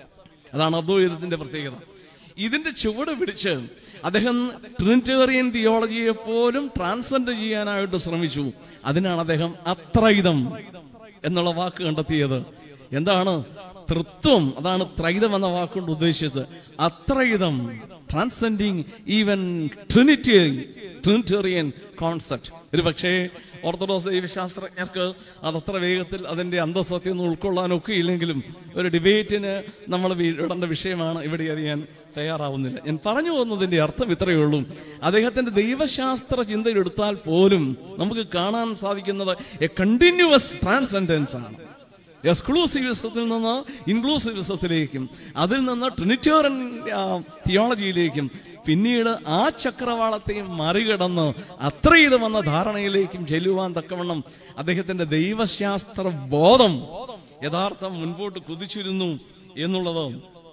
S1: അതാണ് അദ്വൈതത്തിന്റെ പ്രത്യേകത ഇതിന്റെ ചുവട് പിടിച്ച് അദ്ദേഹം ട്രിനിറ്റേറിയൻ തിയോളജിയെ പോലും ട്രാൻസെൻഡ് ചെയ്യാനായിട്ട് ശ്രമിച്ചു അതിനാണ് അദ്ദേഹം അത്രൈതം എന്നുള്ള വാക്ക് കണ്ടെത്തിയത് എന്താണ് തൃത്വം അതാണ് ത്രൈതം എന്ന വാക്കുകൊണ്ട് ഉദ്ദേശിച്ചത് അത്രൈതം transcending even trinity trinitarian concept ഒരു പക്ഷേ ഓർത്തഡോക്സ് ദൈവശാസ്ത്രജ്ഞർക്ക് അതത്ര വേഗത്തിൽ അതിന്റെ അന്തസത്യം ഒന്നും ഉൾക്കൊള്ളാനൊക്കെ ഇല്ലെങ്കിലും ഒരു ഡിബേറ്റിന് നമ്മൾ ഇടേണ്ട വിഷയമാണ് ഇവിടെ അറിയാൻ തയ്യാറാവുന്നില്ല ഞാൻ പറഞ്ഞു പോകുന്നതിന്റെ അർത്ഥം ഇത്രയേ ഉള്ളൂ അദ്ദേഹത്തിന്റെ ദൈവശാസ്ത്ര ചിന്തയിലെടുത്താൽ പോലും നമുക്ക് കാണാൻ സാധിക്കുന്നത് എ കണ്ടിന്യൂവസ് ട്രാൻസെൻഡൻസ് ആണ് എക്സ്ക്ലൂസീവിസത്തിൽ നിന്ന് ഇൻക്ലൂസീവിസത്തിലേക്കും അതിൽ നിന്ന് ട്രിനിറ്റേറിയൻ തിയോളജിയിലേക്കും പിന്നീട് ആ ചക്രവാളത്തെയും മറികടന്ന് അത്രയിതം എന്ന ധാരണയിലേക്കും ചെല്ലുവാൻ തക്കവണ്ണം അദ്ദേഹത്തിന്റെ ദൈവശാസ്ത്ര ബോധം യഥാർത്ഥം മുൻപോട്ട് കുതിച്ചിരുന്നു എന്നുള്ളത്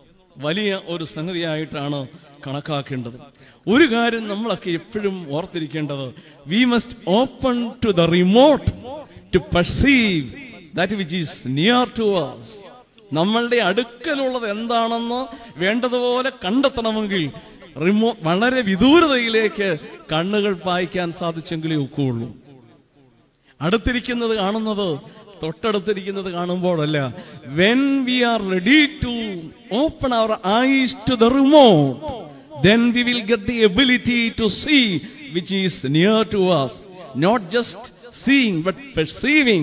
S1: വലിയ ഒരു സംഗതിയായിട്ടാണ് കണക്കാക്കേണ്ടത് ഒരു കാര്യം നമ്മളൊക്കെ എപ്പോഴും ഓർത്തിരിക്കേണ്ടത് we must open to the remote to perceive that which is near to us നമ്മളുടെ അടുക്കലുള്ളത് എന്താണെന്ന് വേണ്ടതുപോലെ കണ്ടെത്തണമെങ്കിൽ റിമോ വളരെ വിദൂരതയിലേക്ക് കണ്ണുകൾ പായിക്കാൻ സാധിച്ചെങ്കിലേ ഒക്കുള്ളൂ അടുത്തിരിക്കുന്നത് കാണുന്നത് തൊട്ടടുത്തിരിക്കുന്നത് കാണുമ്പോഴല്ല when we are ready to open our eyes to the remote then we will get the ability to see which is near to us not just seeing but perceiving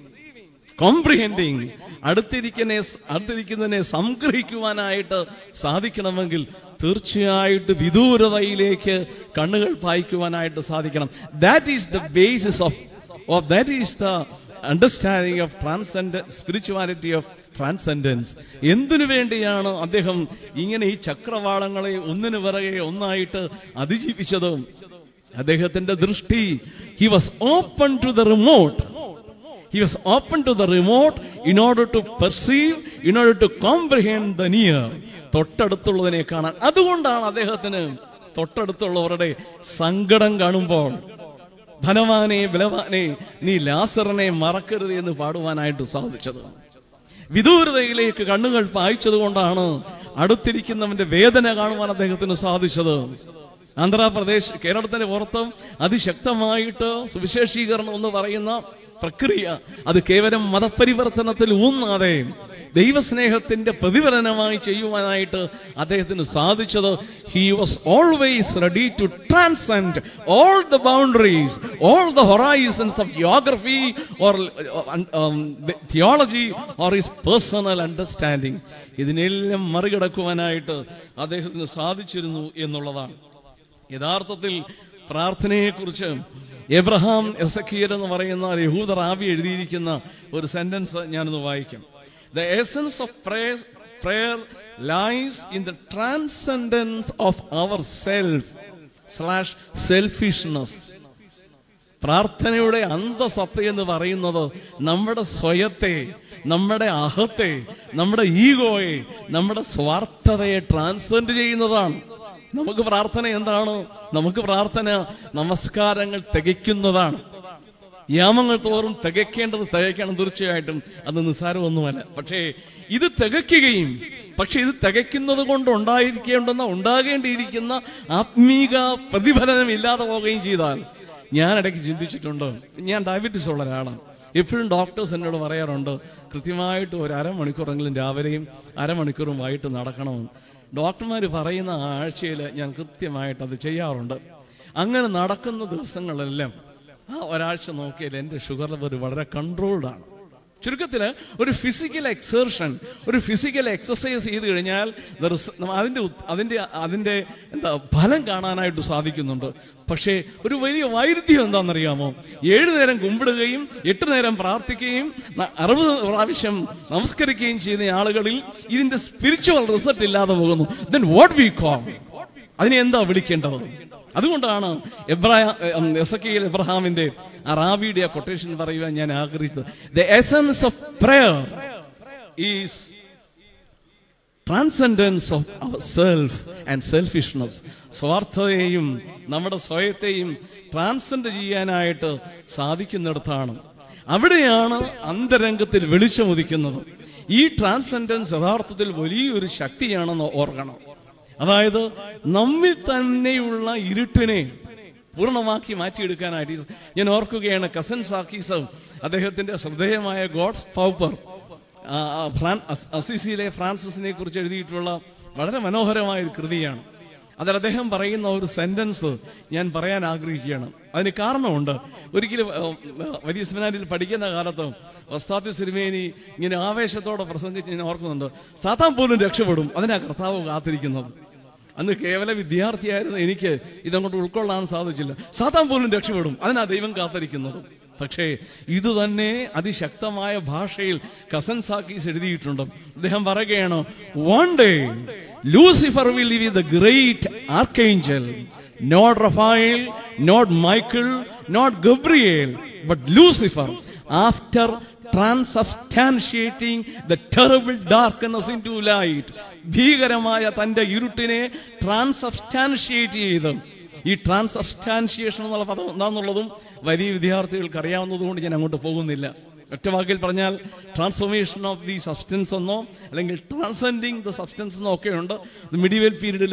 S1: comprehending അടുത്തിരിക്കുന്ന അടുത്തിരിക്കുന്നതിനെ സംഗ്രഹിക്കുവാനായിട്ട് സാധിക്കണമെങ്കിൽ തീർച്ചയായിട്ടും വിദൂരതയിലേക്ക് കണ്ണുകൾ പായിക്കുവാനായിട്ട് സാധിക്കണം that is the basis of of that is the understanding of transcend spirituality of transcendence എന്തിനു വേണ്ടിയാണ് അദ്ദേഹം ഇങ്ങനെ ഈ ചക്രവാളങ്ങളെ ഒന്നിനു പിറകെ ഒന്നായിട്ട് അതിജീവിച്ചത് അദ്ദേഹത്തിന്റെ ദൃഷ്ടി he was open to the remote He was open to the remote in order to perceive, in order to comprehend the near. തൊട്ടടുത്തുള്ളതിനെ കാണാൻ അതുകൊണ്ടാണ് അദ്ദേഹത്തിന് തൊട്ടടുത്തുള്ളവരുടെ സങ്കടം കാണുമ്പോൾ ധനവാനെ ബലവാനെ നീ ലാസറിനെ മറക്കരുത് എന്ന് പാടുവാനായിട്ട് സാധിച്ചത് വിദൂരതയിലേക്ക് കണ്ണുകൾ പായിച്ചതുകൊണ്ടാണ് അടുത്തിരിക്കുന്നവന്റെ വേദന കാണുവാൻ അദ്ദേഹത്തിന് സാധിച്ചത് ആന്ധ്രാപ്രദേശ് കേരളത്തിന്റെ പുറത്ത് അതിശക്തമായിട്ട് സുവിശേഷീകരണം എന്ന് പറയുന്ന പ്രക്രിയ അത് കേവലം മതപരിവർത്തനത്തിൽ ഊന്നാതെ ദൈവസ്നേഹത്തിന്റെ പ്രതിഫലനമായി ചെയ്യുവാനായിട്ട് അദ്ദേഹത്തിന് സാധിച്ചത് he was always ready to transcend all the boundaries all the horizons of geography or theology or his personal understanding ഇതിനെല്ലാം മറികടക്കുവാനായിട്ട് അദ്ദേഹത്തിന് സാധിച്ചിരുന്നു എന്നുള്ളതാണ് യഥാർത്ഥത്തിൽ പ്രാർത്ഥനയെക്കുറിച്ച് എബ്രഹാം എസക്കിയൽ എന്ന് പറയുന്ന ഒരു യഹൂദ റാബി എഴുതിയിരിക്കുന്ന ഒരു സെന്റൻസ് ഞാനൊന്ന് വായിക്കാം the essence of prayer prayer lies in the transcendence of our self slash selfishness പ്രാർത്ഥനയുടെ അന്തസത്ത എന്ന് പറയുന്നത് നമ്മുടെ സ്വയത്തെ നമ്മുടെ അഹത്തെ നമ്മുടെ ഈഗോയെ നമ്മുടെ സ്വാർത്ഥതയെ ട്രാൻസ്ഫെൻഡ് ചെയ്യുന്നതാണ് നമുക്ക് പ്രാർത്ഥന എന്താണ് നമുക്ക് പ്രാർത്ഥന നമസ്കാരങ്ങൾ തികയ്ക്കുന്നതാണ് യാമങ്ങൾ തോറും തികയ്ക്കേണ്ടത് തികയ്ക്കണം തീർച്ചയായിട്ടും അത് നിസ്സാരമൊന്നുമല്ല പക്ഷേ ഇത് തികയ്ക്കുകയും പക്ഷെ ഇത് തികയ്ക്കുന്നത് കൊണ്ട് ഉണ്ടായിരിക്കേണ്ടുന്ന ഉണ്ടാകേണ്ടിയിരിക്കുന്ന ആത്മീക പ്രതിഫലനം ഇല്ലാതെ പോവുകയും ചെയ്താൽ ഞാൻ ഇടയ്ക്ക് ചിന്തിച്ചിട്ടുണ്ട് ഞാൻ ഡയബറ്റീസ് ഉള്ള ഒരാളാണ് എപ്പോഴും ഡോക്ടേഴ്സ് എന്നോട് പറയാറുണ്ട് കൃത്യമായിട്ട് ഒരു അരമണിക്കൂറെങ്കിലും രാവിലെയും അരമണിക്കൂറും വൈകിട്ട് നടക്കണമെന്ന് ഡോക്ടർമാർ പറയുന്ന ആഴ്ചയിൽ ഞാൻ കൃത്യമായിട്ട് അത് ചെയ്യാറുണ്ട് അങ്ങനെ നടക്കുന്ന ദിവസങ്ങളെല്ലാം ആ ഒരാഴ്ച നോക്കിയാൽ എൻ്റെ ഷുഗർ ലെവൽ വളരെ കൺട്രോൾഡ് ആണ് ചുരുക്കത്തിൽ ഒരു ഫിസിക്കൽ എക്സേർഷൻ ഒരു ഫിസിക്കൽ എക്സസൈസ് ചെയ്ത് കഴിഞ്ഞാൽ the res- അതിന്റെ ഉത്- അതിന്റെ അതിന്റെ എന്താ ഫലം കാണാനായിട്ട് സാധിക്കുന്നുണ്ട് പക്ഷേ ഒരു വലിയ വൈരുദ്ധ്യം എന്താണെന്നറിയാമോ ഏഴു നേരം കുമ്പിടുകയും എട്ട് നേരം പ്രാർത്ഥിക്കുകയും ന- അറുപത് പ്രാവശ്യം നമസ്കരിക്കുകയും ചെയ്യുന്ന ആളുകളിൽ ഇതിന്റെ സ്പിരിച്വൽ റിസൾട്ട് ഇല്ലാതെ പോകുന്നു ദെൻ വാട്ട് വി കോം അതിനെ എന്താ വിളിക്കേണ്ടത് അതുകൊണ്ടാണ് എബ്രാഹിം എസക്കിയിൽ എബ്രഹാമിന്റെ അറാബിയുടെ ആ കൊട്ടേഷൻ പറയുവാൻ ഞാൻ ആഗ്രഹിച്ചത് the essence of prayer is transcendence of our self and selfishness സ്വാർത്ഥതയെയും നമ്മുടെ സ്വയത്തെയും ട്രാൻസെൻഡ് ചെയ്യാനായിട്ട് സാധിക്കുന്നിടത്താണ് അവിടെയാണ് അന്തരംഗത്തിൽ വെളിച്ചമുദിക്കുന്നത് ഈ ട്രാൻസെൻഡൻസ് യഥാർത്ഥത്തിൽ വലിയൊരു ശക്തിയാണെന്ന് ഓർക്കണം അതായത് നമ്മിൽ തന്നെയുള്ള ഇരുട്ടിനെ പൂർണ്ണമാക്കി മാറ്റിയെടുക്കാനായിട്ട് ഈ- ഞാൻ ഓർക്കുകയാണ് കസൻ സാക്കീസും അദ്ദേഹത്തിന്റെ ശ്രദ്ധേയമായ ഗോഡ്സ് പൗപ്പർ ആ, ആ, ഫ്രാൻ- അസ്- അസിസിയിലെ ഫ്രാൻസിസിനെ കുറിച്ച് എഴുതിയിട്ടുള്ള വളരെ മനോഹരമായ ഒരു കൃതിയാണ് അതിൽ അദ്ദേഹം പറയുന്ന ഒരു സെന്റൻസ് ഞാൻ പറയാൻ ആഗ്രഹിക്കുകയാണ് അതിന് കാരണമുണ്ട് ഒരിക്കലും ആ, വലിയ സെമിനാരിൽ പഠിക്കുന്ന കാലത്ത് വസ്താത്തി സിരിമേനി ഇങ്ങനെ ആവേശത്തോടെ പ്രസംഗിച്ച് ഞാൻ ഓർക്കുന്നുണ്ട് സാത്താൻ പോലും രക്ഷപ്പെടും അതിനാ കർത്താവ് കാത്തിരിക്കുന്നത് അന്ന് കേവല വിദ്യാർത്ഥിയായിരുന്ന എനിക്ക് ഇതങ്ങോട്ട് ഉൾക്കൊള്ളാൻ സാധിച്ചില്ല സാത്താൻ പോലും രക്ഷപ്പെടും അതിനാ ദൈവം കാത്തിരിക്കുന്നത് പക്ഷേ ഇത് തന്നെ അതിശക്തമായ ഭാഷയിൽ കസൻ സാക്കീസ് എഴുതിയിട്ടുണ്ട് അദ്ദേഹം പറയുകയാണ് one day Lucifer will be the great archangel not Raphael not Michael not Gabriel but Lucifer after transubstantiating the terrible darkness into light ഭീകരമായ തന്റെ ഇരുട്ടിനെ ട്രാൻസബ്സ്റ്റാൻഷിയേറ്റ് ചെയ്ത് ഈ ട്രാൻസബ്സ്റ്റാൻഷിയേഷൻ എന്നുള്ള പദം എന്താണെന്നുള്ളതും വലിയ വിദ്യാർത്ഥികൾക്ക് അറിയാവുന്നതുകൊണ്ട് ഞാൻ അങ്ങോട്ട് പോകുന്നില്ല ഒറ്റ വാക്കിൽ പറഞ്ഞാൽ ട്രാൻസ്ഫോർമേഷൻ ഓഫ് ദി സബ്സ്റ്റൻസ് എന്നോ അല്ലെങ്കിൽ ട്രാൻസെൻഡിങ് ദ സബ്സ്റ്റൻസ് എന്നോ ഒക്കെ ഉണ്ട് മിഡിവൽ പീരീഡിൽ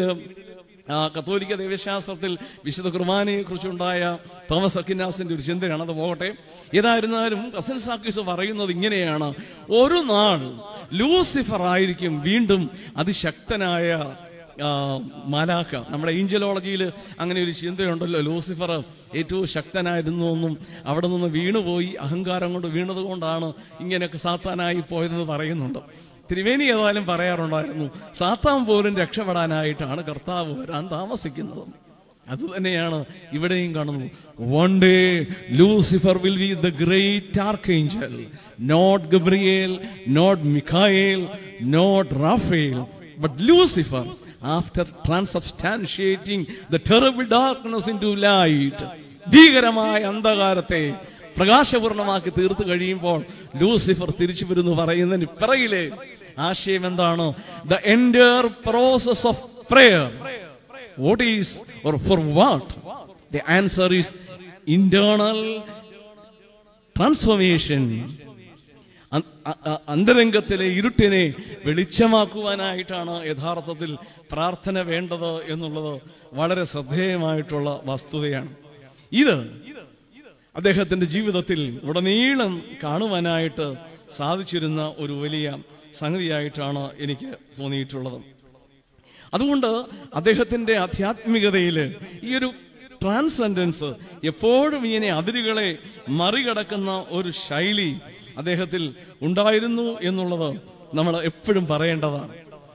S1: ആ കത്തോലിക്ക ദൈവശാസ്ത്രത്തിൽ വിശുദ്ധ കുർബാനയെ കുറിച്ചുണ്ടായ തോമസ് അക്കിനാസിന്റെ ഒരു ചിന്തയാണ് അത് പോകട്ടെ ഏതായിരുന്നാലും കസൻ സാക്കീസ് പറയുന്നത് ഇങ്ങനെയാണ് ഒരു നാൾ ലൂസിഫർ ആയിരിക്കും വീണ്ടും അതിശക്തനായ ആ, മാലാക്ക നമ്മുടെ ഏഞ്ചലോളജിയിൽ അങ്ങനെ ഒരു ചിന്തയുണ്ടല്ലോ ലൂസിഫർ ഏറ്റവും ശക്തനായിരുന്നു എന്നും അവിടെ നിന്ന് വീണുപോയി അഹങ്കാരം കൊണ്ട് വീണത് കൊണ്ടാണ് ഇങ്ങനെയൊക്കെ സാത്താനായി പോയതെന്ന് പറയുന്നുണ്ട് തിരുവേനി ഏതായാലും പറയാറുണ്ടായിരുന്നു സാത്താൻ പോലും രക്ഷപ്പെടാനായിട്ടാണ് കർത്താവ് വരാൻ താമസിക്കുന്നത് അത് തന്നെയാണ് ഇവിടെയും കാണുന്നത് one day Lucifer will be the great archangel not Gabriel not Michael not Raphael but Lucifer after transubstantiating the terrible darkness into light ഭീകരമായ അന്ധകാരത്തെ പ്രകാശപൂർണമാക്കി തീർത്തു കഴിയുമ്പോൾ ലൂസിഫർ തിരിച്ചു വരുന്നു പറയുന്നതിന് പിറകിലെ ആശയം എന്താണ് the entire process of prayer what is or for what the answer is internal transformation അ- അ- അ- അന്തരംഗത്തിലെ ഇരുട്ടിനെ വെളിച്ചമാക്കുവാനായിട്ടാണ് യഥാർത്ഥത്തിൽ പ്രാർത്ഥന വേണ്ടത് എന്നുള്ളത് വളരെ ശ്രദ്ധേയമായിട്ടുള്ള വസ്തുതയാണ് ഇത് അദ്ദേഹത്തിന്റെ ജീവിതത്തിൽ ഉടനീളം കാണുവാനായിട്ട് സാധിച്ചിരുന്ന ഒരു വലിയ സംഗതിയായിട്ടാണ് എനിക്ക് തോന്നിയിട്ടുള്ളത് അതുകൊണ്ട് അദ്ദേഹത്തിന്റെ ആധ്യാത്മികതയിൽ ഈ ഒരു ട്രാൻസെൻഡൻസ് എപ്പോഴും ഇങ്ങനെ അതിരുകളെ മറികടക്കുന്ന ഒരു ശൈലി അദ്ദേഹത്തിൽ ഉണ്ടായിരുന്നു എന്നുള്ളത് നമ്മൾ എപ്പോഴും പറയേണ്ടതാണ്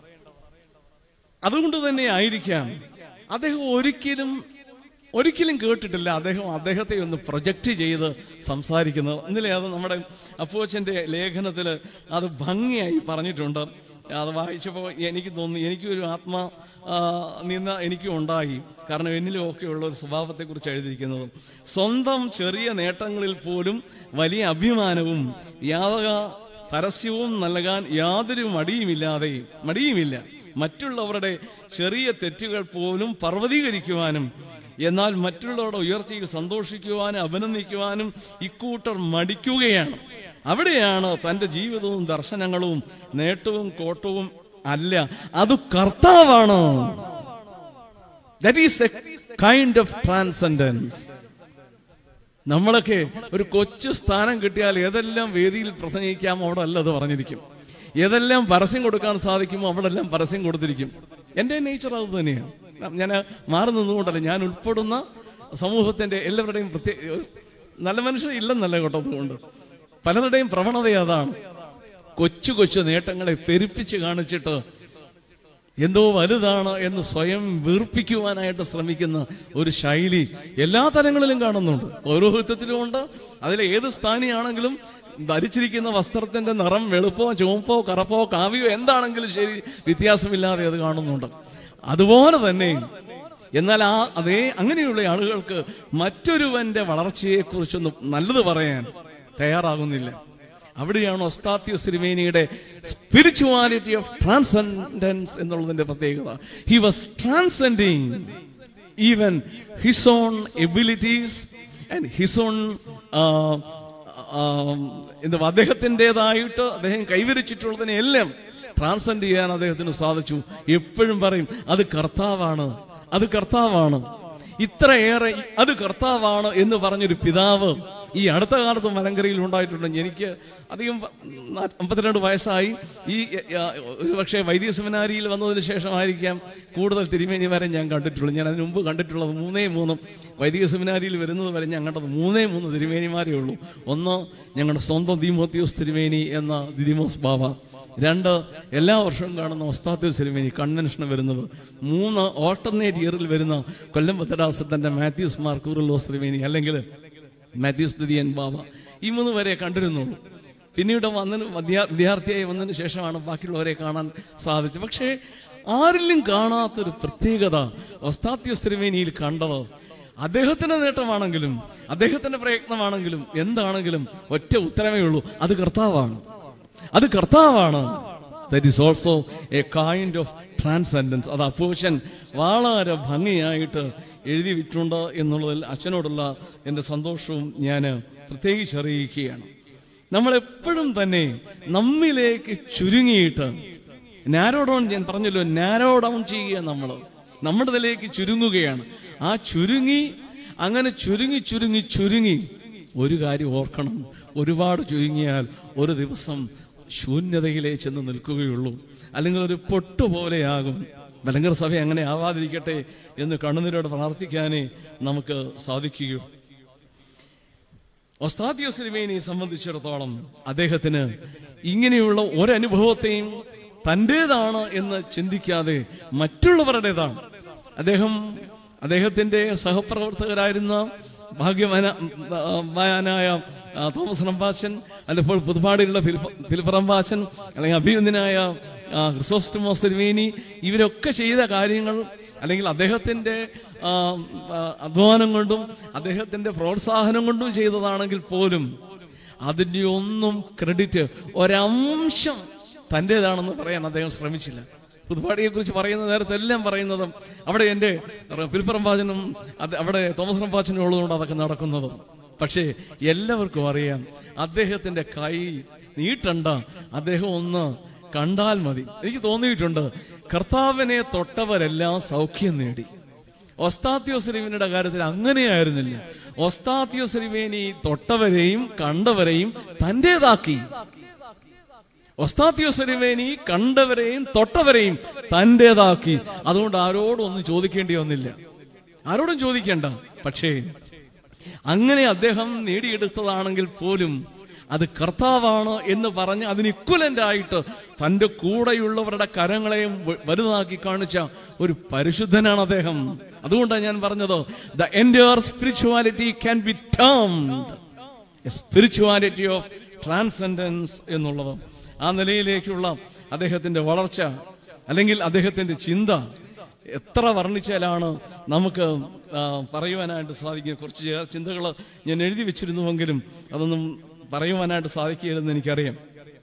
S1: അതുകൊണ്ട് തന്നെ ആയിരിക്കാം അദ്ദേഹം ഒരിക്കലും ഒരിക്കലും കേട്ടിട്ടില്ല അദ്ദേഹം അദ്ദേഹത്തെ ഒന്ന് പ്രൊജക്റ്റ് ചെയ്ത് സംസാരിക്കുന്നത് ഇന്നലെ അത് നമ്മുടെ അപ്പോച്ചന്റെ ലേഖനത്തിൽ അത് ഭംഗിയായി പറഞ്ഞിട്ടുണ്ട് അത് വായിച്ചപ്പോൾ എനിക്ക് തോന്നി എനിക്കൊരു ആത്മ ആ, നിന്ന എനിക്കും ഉണ്ടായി കാരണം എന്നിലും ഒക്കെയുള്ള ഒരു സ്വഭാവത്തെക്കുറിച്ച് എഴുതിയിരിക്കുന്നത് സ്വന്തം ചെറിയ നേട്ടങ്ങളിൽ പോലും വലിയ അഭിമാനവും യാതൊക പരസ്യവും നൽകാൻ യാതൊരു മടിയുമില്ലാതെ മടിയുമില്ല മറ്റുള്ളവരുടെ ചെറിയ തെറ്റുകൾ പോലും പർവ്വതീകരിക്കുവാനും എന്നാൽ മറ്റുള്ളവരുടെ ഉയർച്ചയിൽ സന്തോഷിക്കുവാനും അഭിനന്ദിക്കുവാനും ഇക്കൂട്ടർ മടിക്കുകയാണ് അവിടെയാണ് തന്റെ ജീവിതവും ദർശനങ്ങളും നേട്ടവും കോട്ടവും അല്ല അത് കർത്താവാണ് that is a kind of transcendence നമ്മളൊക്കെ ഒരു കൊച്ചു സ്ഥാനം കിട്ടിയാൽ ഏതെല്ലാം വേദിയിൽ പ്രസംഗിക്കാമോ അവിടെ അല്ല അത് പറഞ്ഞിരിക്കും ഏതെല്ലാം പരസ്യം കൊടുക്കാൻ സാധിക്കുമോ അവിടെ എല്ലാം പരസ്യം കൊടുത്തിരിക്കും എൻ്റെ നേച്ചർ അത് തന്നെയാണ് ഞാൻ മാറി നിന്നുകൊണ്ടല്ല ഞാൻ ഉൾപ്പെടുന്ന സമൂഹത്തിന്റെ എല്ലാവരുടെയും പ്രത്യേക നല്ല മനുഷ്യർ ഇല്ലെന്നല്ല കേട്ടോ അതുകൊണ്ട് പലരുടെയും പ്രവണത അതാണ് കൊച്ചു കൊച്ചു നേട്ടങ്ങളെ പെരുപ്പിച്ച് കാണിച്ചിട്ട് എന്തോ വലുതാണ് എന്ന് സ്വയം വീർപ്പിക്കുവാനായിട്ട് ശ്രമിക്കുന്ന ഒരു ശൈലി എല്ലാ തലങ്ങളിലും കാണുന്നുണ്ട് പൗരോഹിത്യത്തിലും ഉണ്ട് അതിലെ ഏത് സ്ഥാനിയാണെങ്കിലും ധരിച്ചിരിക്കുന്ന വസ്ത്രത്തിന്റെ നിറം വെളുപ്പോ ചുവപ്പോ കറുപ്പോ കാവ്യോ എന്താണെങ്കിലും ശരി വ്യത്യാസമില്ലാതെ അത് കാണുന്നുണ്ട് അതുപോലെ തന്നെ എന്നാൽ ആ അതേ അങ്ങനെയുള്ള ആളുകൾക്ക് മറ്റൊരുവന്റെ വളർച്ചയെക്കുറിച്ചൊന്നും നല്ലത് പറയാൻ തയ്യാറാകുന്നില്ല അവിടെയാണ് ഒസ്താത്യോസ് തിരുമേനിയുടെ സ്പിരിച്വാലിറ്റി ഓഫ് ട്രാൻസെൻഡൻസ് എന്നുള്ളതിന്റെ പ്രത്യേകത he was transcending even his own abilities and his own എന്താ അദ്ദേഹത്തിൻ്റെതായിട്ട് അദ്ദേഹം കൈവരിച്ചിട്ടുള്ളതിനെ എല്ലാം ട്രാൻസെൻഡ് ചെയ്യാൻ അദ്ദേഹത്തിന് സാധിച്ചു എപ്പോഴും പറയും അത് കർത്താവാണ് അത് കർത്താവാണ് ഇത്രയേറെ അത് കർത്താവാണ് എന്ന് പറഞ്ഞൊരു പിതാവ് ഈ അടുത്ത കാലത്ത് മലങ്കരയിൽ ഉണ്ടായിട്ടുണ്ട് എനിക്ക് അധികം നാ- അമ്പത്തിരണ്ട് വയസ്സായി ഈ ആ, ഒരു പക്ഷേ വൈദ്യ സെമിനാരിയിൽ വന്നതിന് ശേഷമായിരിക്കാം കൂടുതൽ തിരുമേനി വരെ ഞാൻ കണ്ടിട്ടുള്ളൂ ഞാൻ അതിന് മുമ്പ് കണ്ടിട്ടുള്ളത് മൂന്നേ മൂന്നും വൈദിക സെമിനാരിയിൽ വരുന്നത് വരെ ഞാൻ കണ്ടത് മൂന്നേ മൂന്ന് തിരുമേനിമാരേ ഉള്ളൂ ഒന്ന് ഞങ്ങളുടെ സ്വന്തം ദീമോത്യോസ് തിരുമേനി എന്ന ദിദിമോസ് ബാബ രണ്ട് എല്ലാ വർഷവും കാണുന്ന ഒസ്താത്യോസ് തിരുമേനി കൺവെൻഷന് വരുന്നത് മൂന്ന് ഓൾട്ടർനേറ്റ് ഇയറിൽ വരുന്ന കൊല്ലം ഭദ്രാസത്തിന്റെ മാത്യൂസ് മാർ കൂറുലോസ് തിരുമേനി അല്ലെങ്കിൽ മാത്യൂസ് ദിദിയൻ ബാബ ഈ മൂന്ന് വരെ കണ്ടിരുന്നുള്ളൂ പിന്നീട് വന്നതിന് വിദ്യാ- വിദ്യാർത്ഥിയായി വന്നതിന് ശേഷമാണ് ബാക്കിയുള്ളവരെ കാണാൻ സാധിച്ചത് പക്ഷേ ആരിലും കാണാത്തൊരു പ്രത്യേകത ഒസ്താത്യോസ് തിരുമേനിയിൽ കണ്ടത് അദ്ദേഹത്തിന്റെ നേട്ടമാണെങ്കിലും അദ്ദേഹത്തിന്റെ പ്രയത്നമാണെങ്കിലും എന്താണെങ്കിലും ഒറ്റ ഉത്തരമേ ഉള്ളൂ അത് കർത്താവാണ് അത് കർത്താവാണ് that is also a kind of transcendence അത് അപ്പോഷൻ വളരെ ഭംഗിയായിട്ട് എഴുതി വിട്ടുണ്ട് എന്നുള്ളതിൽ അച്ഛനോടുള്ള എൻ്റെ സന്തോഷവും ഞാൻ പ്രത്യേകിച്ച് അറിയിക്കുകയാണ് നമ്മൾ എപ്പോഴും തന്നെ നമ്മിലേക്ക് ചുരുങ്ങിയിട്ട് നാരോ ഡൗൺ ഞാൻ പറഞ്ഞല്ലോ നാരോ ഡൗൺ ചെയ്യുക നമ്മൾ നമ്മുടെ ഇതിലേക്ക് ചുരുങ്ങുകയാണ് ആ ചുരുങ്ങി അങ്ങനെ ചുരുങ്ങി ചുരുങ്ങി ചുരുങ്ങി ഒരു കാര്യം ഓർക്കണം ഒരുപാട് ചുരുങ്ങിയാൽ ഒരു ദിവസം ശൂന്യതയിലേ ചെന്ന് നിൽക്കുകയുള്ളൂ അല്ലെങ്കിൽ ഒരു പൊട്ടു പോലെയാകും മലങ്കര സഭ അങ്ങനെ ആവാതിരിക്കട്ടെ എന്ന് കണ്ണുനീരോട് പ്രാർത്ഥിക്കാനേ നമുക്ക് സാധിക്കുകയുള്ളൂ ഒസ്താദിയോസ് തിരുമേനിയെ സംബന്ധിച്ചിടത്തോളം അദ്ദേഹത്തിന് ഇങ്ങനെയുള്ള ഒരനുഭവത്തെയും തൻ്റെതാണ് എന്ന് ചിന്തിക്കാതെ മറ്റുള്ളവരുടേതാണ് അദ്ദേഹം അദ്ദേഹത്തിന്റെ സഹപ്രവർത്തകരായിരുന്ന ഭാഗ്യവാനായ ആ, തോമസ് റമ്പാച്ചൻ അല്ലെങ്കിൽ പുതുപ്പാടിലുള്ള ഫിലിപ്പ് ഫിലിപ്പ് റമ്പാച്ചൻ അല്ലെങ്കിൽ അഭിനന്ദനായ ആ, ക്രിസോസ്റ്റമോസ് തിരുമേനി ഇവരൊക്കെ ചെയ്ത കാര്യങ്ങൾ അല്ലെങ്കിൽ അദ്ദേഹത്തിന്റെ ആ, ആ, അധ്വാനം കൊണ്ടും അദ്ദേഹത്തിന്റെ പ്രോത്സാഹനം കൊണ്ടും ചെയ്തതാണെങ്കിൽ പോലും അതിന്റെ ഒന്നും ക്രെഡിറ്റ് ഒരംശം തൻ്റെതാണെന്ന് പറയാൻ അദ്ദേഹം ശ്രമിച്ചില്ല പുതുപ്പാടിയെ കുറിച്ച് പറയുന്ന നേരത്തെ എല്ലാം പറയുന്നതും അവിടെ എൻ്റെ പിൽപ്പറമ്പാച്ചനും അത് അവിടെ തോമസ് റമ്പാച്ചനും ഉള്ളതുകൊണ്ട് അതൊക്കെ നടക്കുന്നതും പക്ഷേ എല്ലാവർക്കും അറിയാം അദ്ദേഹത്തിന്റെ കൈ നീട്ടണ്ട അദ്ദേഹം ഒന്ന് കണ്ടാൽ മതി എനിക്ക് തോന്നിയിട്ടുണ്ട് കർത്താവിനെ തൊട്ടവരെല്ലാം സൗഖ്യം നേടി ഒസ്താത്യോസ്ലിമിന്റെ കാര്യത്തിൽ അങ്ങനെയായിരുന്നില്ല ഒസ്താത്യോസ്ലിമേനി തൊട്ടവരെയും കണ്ടവരെയും തന്റേതാക്കി ഒസ്താത്യോസ്ലിമേനി കണ്ടവരെയും തൊട്ടവരെയും തന്റേതാക്കി അതുകൊണ്ട് ആരോടും ഒന്നും ചോദിക്കേണ്ടി വന്നില്ല ആരോടും ചോദിക്കേണ്ട പക്ഷേ അങ്ങനെ അദ്ദേഹം നേടിയെടുത്തതാണെങ്കിൽ പോലും അത് കർത്താവാണ് എന്ന് പറഞ്ഞ് അതിന് ഇക്വലന്റ് ആയിട്ട് തന്റെ കൂടെയുള്ളവരുടെ കരങ്ങളെയും വ- വലുതാക്കി കാണിച്ച ഒരു പരിശുദ്ധനാണ് അദ്ദേഹം അതുകൊണ്ടാണ് ഞാൻ പറഞ്ഞത് the എൻഡർ spirituality can be termed spirituality of transcendence എന്നുള്ളത് ആ നിലയിലേക്കുള്ള അദ്ദേഹത്തിന്റെ വളർച്ച അല്ലെങ്കിൽ അദ്ദേഹത്തിന്റെ ചിന്ത എത്ര വർണ്ണിച്ചാലാണ് നമുക്ക് ആ, പറയുവാനായിട്ട് സാധിക്കുക കുറച്ച് ചിന്തകൾ ഞാൻ എഴുതി വെച്ചിരുന്നുവെങ്കിലും അതൊന്നും പറയുവാനായിട്ട് സാധിക്കില്ലെന്ന് എനിക്കറിയാം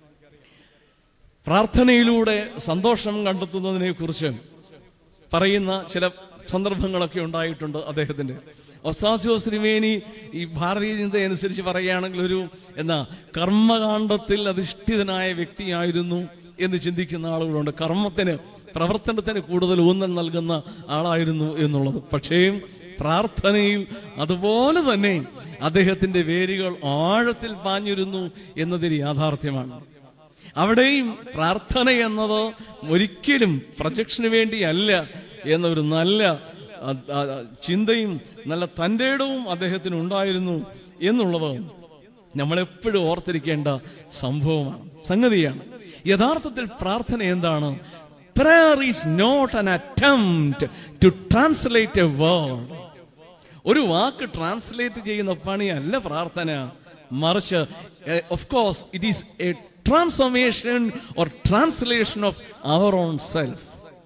S1: പ്രാർത്ഥനയിലൂടെ സന്തോഷം കണ്ടെത്തുന്നതിനെ കുറിച്ച് പറയുന്ന ചില സന്ദർഭങ്ങളൊക്കെ ഉണ്ടായിട്ടുണ്ട് അദ്ദേഹത്തിന്റെ ഒസ്താസിയോ ശ്രീമേനി ഈ ഭാരതീയ ചിന്ത അനുസരിച്ച് പറയുകയാണെങ്കിൽ ഒരു എന്നാ കർമ്മകാണ്ഡത്തിൽ അധിഷ്ഠിതനായ വ്യക്തിയായിരുന്നു എന്ന് ചിന്തിക്കുന്ന ആളുകളുണ്ട് കർമ്മത്തിന് പ്രവർത്തനത്തിന് കൂടുതൽ ഊന്നൽ നൽകുന്ന ആളായിരുന്നു എന്നുള്ളത് പക്ഷേ പ്രാർത്ഥനയിൽ അതുപോലെ തന്നെ അദ്ദേഹത്തിന്റെ വേരുകൾ ആഴത്തിൽ പാഞ്ഞിരുന്നു എന്നതിന് യാഥാർത്ഥ്യമാണ് അവിടെയും പ്രാർത്ഥന എന്നത് ഒരിക്കലും പ്രൊജക്ഷന് വേണ്ടിയല്ല എന്നൊരു നല്ല അ, അ, ചിന്തയും നല്ല തൻ്റെ ഇടവും അദ്ദേഹത്തിന് ഉണ്ടായിരുന്നു എന്നുള്ളത് നമ്മളെപ്പോഴും ഓർത്തിരിക്കേണ്ട സംഭവമാണ് സംഗതിയാണ് യഥാർത്ഥത്തിൽ പ്രാർത്ഥന എന്താണ് prayer is not an attempt to translate a word ഒരു വാക്ക് ട്രാൻസ്ലേറ്റ് ചെയ്യുന്ന പണിയല്ല പ്രാർത്ഥന മറിച്ച് of course it is a transformation or translation of our own self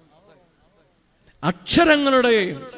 S1: അക്ഷരങ്ങളുടെ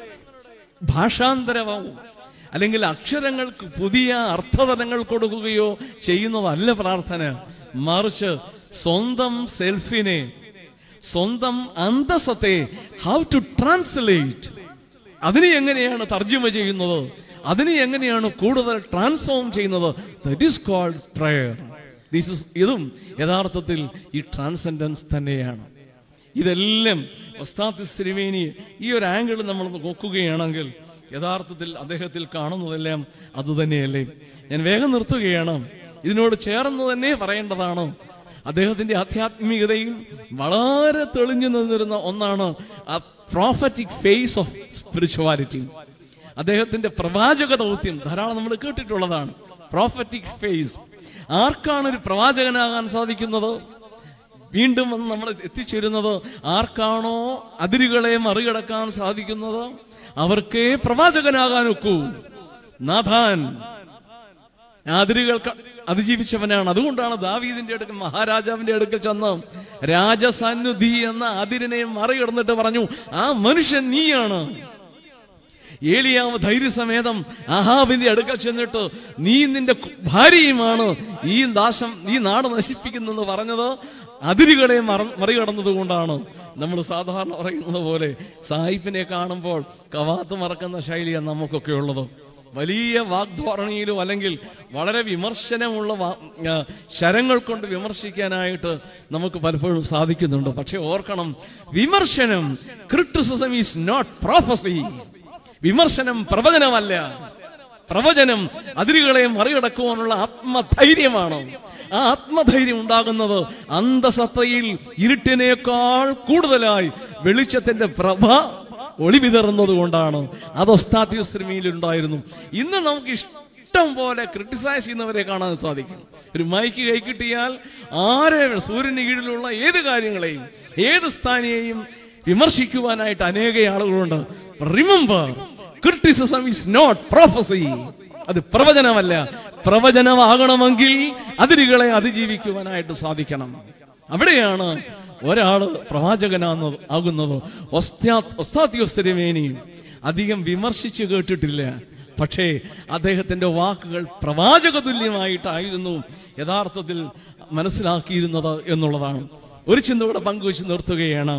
S1: ഭാഷാന്തരവും അല്ലെങ്കിൽ അക്ഷരങ്ങൾക്ക് പുതിയ അർത്ഥതലങ്ങൾ കൊടുക്കുകയോ ചെയ്യുന്നതല്ല പ്രാർത്ഥന മറിച്ച് സ്വന്തം സെൽഫിനെ സ്വന്തം അന്തസ്സത്തെ ഹൗ ടു ട്രാൻസ്ലേറ്റ് അതിനെ എങ്ങനെയാണ് തർജ്ജമ ചെയ്യുന്നത് അതിനെ എങ്ങനെയാണ് കൂടുതൽ ട്രാൻസ്ഫോം ചെയ്യുന്നത് that is called prayer this is ഇതും യഥാർത്ഥത്തിൽ ഈ ട്രാൻസെൻഡൻസ് തന്നെയാണ് ഇതെല്ലാം ഒസ്താത്ത് ശ്രീവേനി ഈ ഒരു ആംഗിൾ നമ്മൾ നോക്കുകയാണെങ്കിൽ യഥാർത്ഥത്തിൽ അദ്ദേഹത്തിൽ കാണുന്നതെല്ലാം അതുതന്നെയല്ലേ ഞാൻ വേഗം നിർത്തുകയാണ് ഇതിനോട് ചേർന്ന് തന്നെ പറയേണ്ടതാണ് അദ്ദേഹത്തിന്റെ ആധ്യാത്മികതയിൽ വളരെ തെളിഞ്ഞു നിന്നിരുന്ന ഒന്നാണ് ആ പ്രോഫറ്റിക് ഫേസ് ഓഫ് സ്പിരിച്വാലിറ്റി അദ്ദേഹത്തിന്റെ പ്രവാചക ദൗത്യം ധാരാളം നമ്മൾ കേട്ടിട്ടുള്ളതാണ് പ്രോഫറ്റിക് ഫേസ് ആർക്കാണ് ഒരു പ്രവാചകനാകാൻ സാധിക്കുന്നത് വീണ്ടും വന്ന് നമ്മൾ എത്തിച്ചേരുന്നത് ആർക്കാണോ അതിരുകളെ മറികടക്കാൻ സാധിക്കുന്നത് അവർക്കേ പ്രവാചകനാകാൻ ഒക്കൂ നാഥാൻ ആ അതിരുകൾ ക- അതിജീവിച്ചവനാണ് അതുകൊണ്ടാണ് ദാവീദിന്റെ അടുക്കൽ മഹാരാജാവിന്റെ അടുക്കൽ ചെന്ന് രാജസന്നിധി എന്ന അതിരിനെ മറികടന്നിട്ട് പറഞ്ഞു ആ മനുഷ്യൻ നീയാണ് ഏലിയാവ് ധൈര്യസമേതം അഹാബിന്റെ അടുക്കൽ ചെന്നിട്ട് നീ നിന്റെ കു- ഭാര്യയുമാണ് ഈ ദാശം ഈ നാട് നശിപ്പിക്കുന്നെന്ന് പറഞ്ഞത് അതിരുകളെ മറ മറികടന്നത് കൊണ്ടാണ് നമ്മൾ സാധാരണ പറയുന്നത് പോലെ സായിപ്പിനെ കാണുമ്പോൾ കവാത്ത് മറക്കുന്ന ശൈലിയാണ് നമുക്കൊക്കെ ഉള്ളത് വലിയ വാഗ്ധോരണിയിലും അല്ലെങ്കിൽ വളരെ വിമർശനമുള്ള വാ- ആ, ശരങ്ങൾ കൊണ്ട് വിമർശിക്കാനായിട്ട് നമുക്ക് പലപ്പോഴും സാധിക്കുന്നുണ്ട് പക്ഷെ ഓർക്കണം വിമർശനം ക്രിട്ടിസിസം ഈസ് നോട്ട് പ്രോഫസി വിമർശനം പ്രവചനമല്ല പ്രവചനം അതിരുകളെ മറികടക്കുവാനുള്ള ആത്മധൈര്യമാണ് ആ ആത്മധൈര്യം ഉണ്ടാകുന്നത് അന്തസത്തയിൽ ഇരുട്ടിനേക്കാൾ കൂടുതലായി വെളിച്ചത്തിന്റെ പ്രഭ ഒളിവിതറുന്നത് കൊണ്ടാണ് അത് ഒസ്താത്യുശ്രമിയിൽ ഉണ്ടായിരുന്നു ഇന്ന് നമുക്ക് ഇഷ്ടം പോലെ ക്രിട്ടിസൈസ് ചെയ്യുന്നവരെ കാണാൻ സാധിക്കും ഒരു മൈക്ക് കൈ കിട്ടിയാൽ ആരെ സൂര്യന് കീഴിലുള്ള ഏത് കാര്യങ്ങളെയും ഏത് സ്ഥാനിയെയും വിമർശിക്കുവാനായിട്ട് അനേക ആളുകളുണ്ട് remember criticism is not prophecy അത് പ്രവചനമല്ല പ്രവചനമാകണമെങ്കിൽ അതിരുകളെ അതിജീവിക്കുവാനായിട്ട് സാധിക്കണം അവിടെയാണ് ഒരാള് പ്രവാചകനാകുന്നത് ആകുന്നത് ഒസ്താത്യോസ്തരമേനി അധികം വിമർശിച്ചു കേട്ടിട്ടില്ല പക്ഷേ അദ്ദേഹത്തിന്റെ വാക്കുകൾ പ്രവാചക തുല്യമായിട്ടായിരുന്നു യഥാർത്ഥത്തിൽ മനസ്സിലാക്കിയിരുന്നത് എന്നുള്ളതാണ് ഒരു ചിന്ത കൂടെ പങ്കുവച്ച് നിർത്തുകയാണ്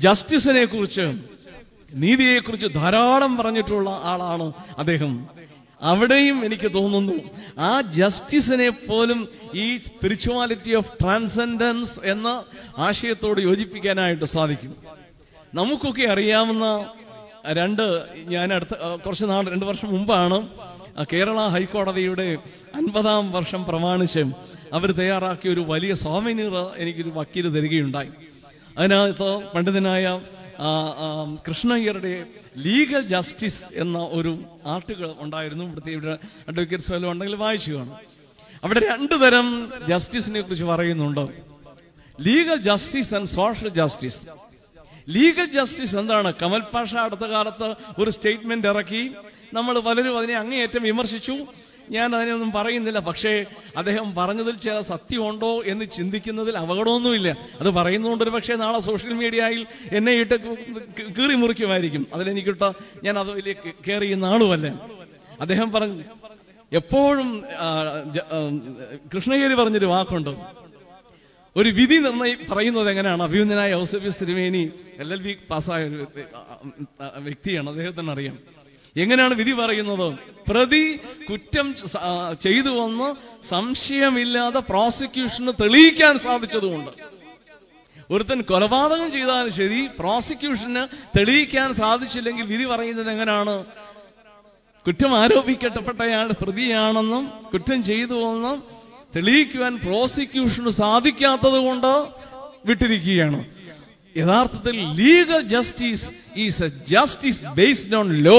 S1: ജസ്റ്റിസിനെ കുറിച്ച് നീതിയെക്കുറിച്ച് ധാരാളം പറഞ്ഞിട്ടുള്ള ആളാണ് അദ്ദേഹം അവിടെയും എനിക്ക് തോന്നുന്നു ആ ജസ്റ്റിസിനെ പോലും ഈ സ്പിരിച്വാലിറ്റി ഓഫ് ട്രാൻസെൻഡൻസ് എന്ന ആശയത്തോട് യോജിപ്പിക്കാനായിട്ട് സാധിക്കും നമുക്കൊക്കെ അറിയാവുന്ന രണ്ട് ഞാൻ അടുത്ത ആ, കുറച്ച് നാൾ രണ്ട് വർഷം മുമ്പാണ് ആ, കേരള ഹൈക്കോടതിയുടെ അൻപതാം വർഷം പ്രമാണിച്ച് അവർ തയ്യാറാക്കിയ ഒരു വലിയ സ്വാമിനീർ എനിക്കൊരു വക്കീൽ തരികയുണ്ടായി അതിനകത്ത് പണ്ഡിതനായ ആ, ആ, കൃഷ്ണയ്യരുടെ ലീഗൽ ജസ്റ്റിസ് എന്ന ഒരു ആർട്ടിക്കിൾ ഉണ്ടായിരുന്നു ഇവിടുത്തെ ഇവിടെ അഡ്വക്കേറ്റ്സ് വല്ലതും ഉണ്ടെങ്കിൽ വായിച്ചു കാണും അവിടെ രണ്ടു തരം ജസ്റ്റിസിനെ കുറിച്ച് പറയുന്നുണ്ട് legal justice and social justice legal justice എന്താണ് കമൽ പാഷ അടുത്ത കാലത്ത് ഒരു സ്റ്റേറ്റ്മെന്റ് ഇറക്കി നമ്മൾ പലരും അതിനെ അങ്ങേയറ്റം വിമർശിച്ചു ഞാൻ അതിനൊന്നും പറയുന്നില്ല പക്ഷേ അദ്ദേഹം പറഞ്ഞതിൽ ചില സത്യമുണ്ടോ എന്ന് ചിന്തിക്കുന്നതിൽ അപകടമൊന്നുമില്ല അത് പറയുന്നതുകൊണ്ട് ഒരു പക്ഷേ നാളെ സോഷ്യൽ മീഡിയയിൽ എന്നെ ഇട്ട് കീ- കീറി മുറിക്കുമായിരിക്കും അതിലെനിക്കിട്ട ഞാൻ അത് വലിയ കയറിയുന്ന ആളുമല്ല അദ്ദേഹം പറഞ്ഞു എപ്പോഴും ആ, ജ- ആ, കൃഷ്ണഗിരി പറഞ്ഞൊരു വാക്കുണ്ട് ഒരു വിധി നിർണയി പറയുന്നത് എങ്ങനെയാണ് അഭിനന്ദനായ ഔസഫിയസ് തിരുമേനി എൽ എൽ ബി പാസ്സായ ഒരു വ്യ- ആ, ആ, വ്യക്തിയാണ് അദ്ദേഹത്തിന് അറിയാം എങ്ങനെയാണ് വിധി പറയുന്നത് പ്രതി കുറ്റം സ- ആ, ചെയ്തു വന്ന് സംശയമില്ലാതെ പ്രോസിക്യൂഷന് തെളിയിക്കാൻ സാധിച്ചതുകൊണ്ട് ഒരുത്തൻ കൊലപാതകം ചെയ്താലും ശരി പ്രോസിക്യൂഷന് തെളിയിക്കാൻ സാധിച്ചില്ലെങ്കിൽ വിധി പറയുന്നത് എങ്ങനെയാണ് കുറ്റം ആരോപിക്കപ്പെട്ടയാൾ പ്രതിയാണെന്നും കുറ്റം ചെയ്തുവെന്നും തെളിയിക്കുവാൻ പ്രോസിക്യൂഷന് സാധിക്കാത്തത് കൊണ്ട് വിട്ടിരിക്കുകയാണ് യഥാർത്ഥത്തിൽ legal justice is a justice based on law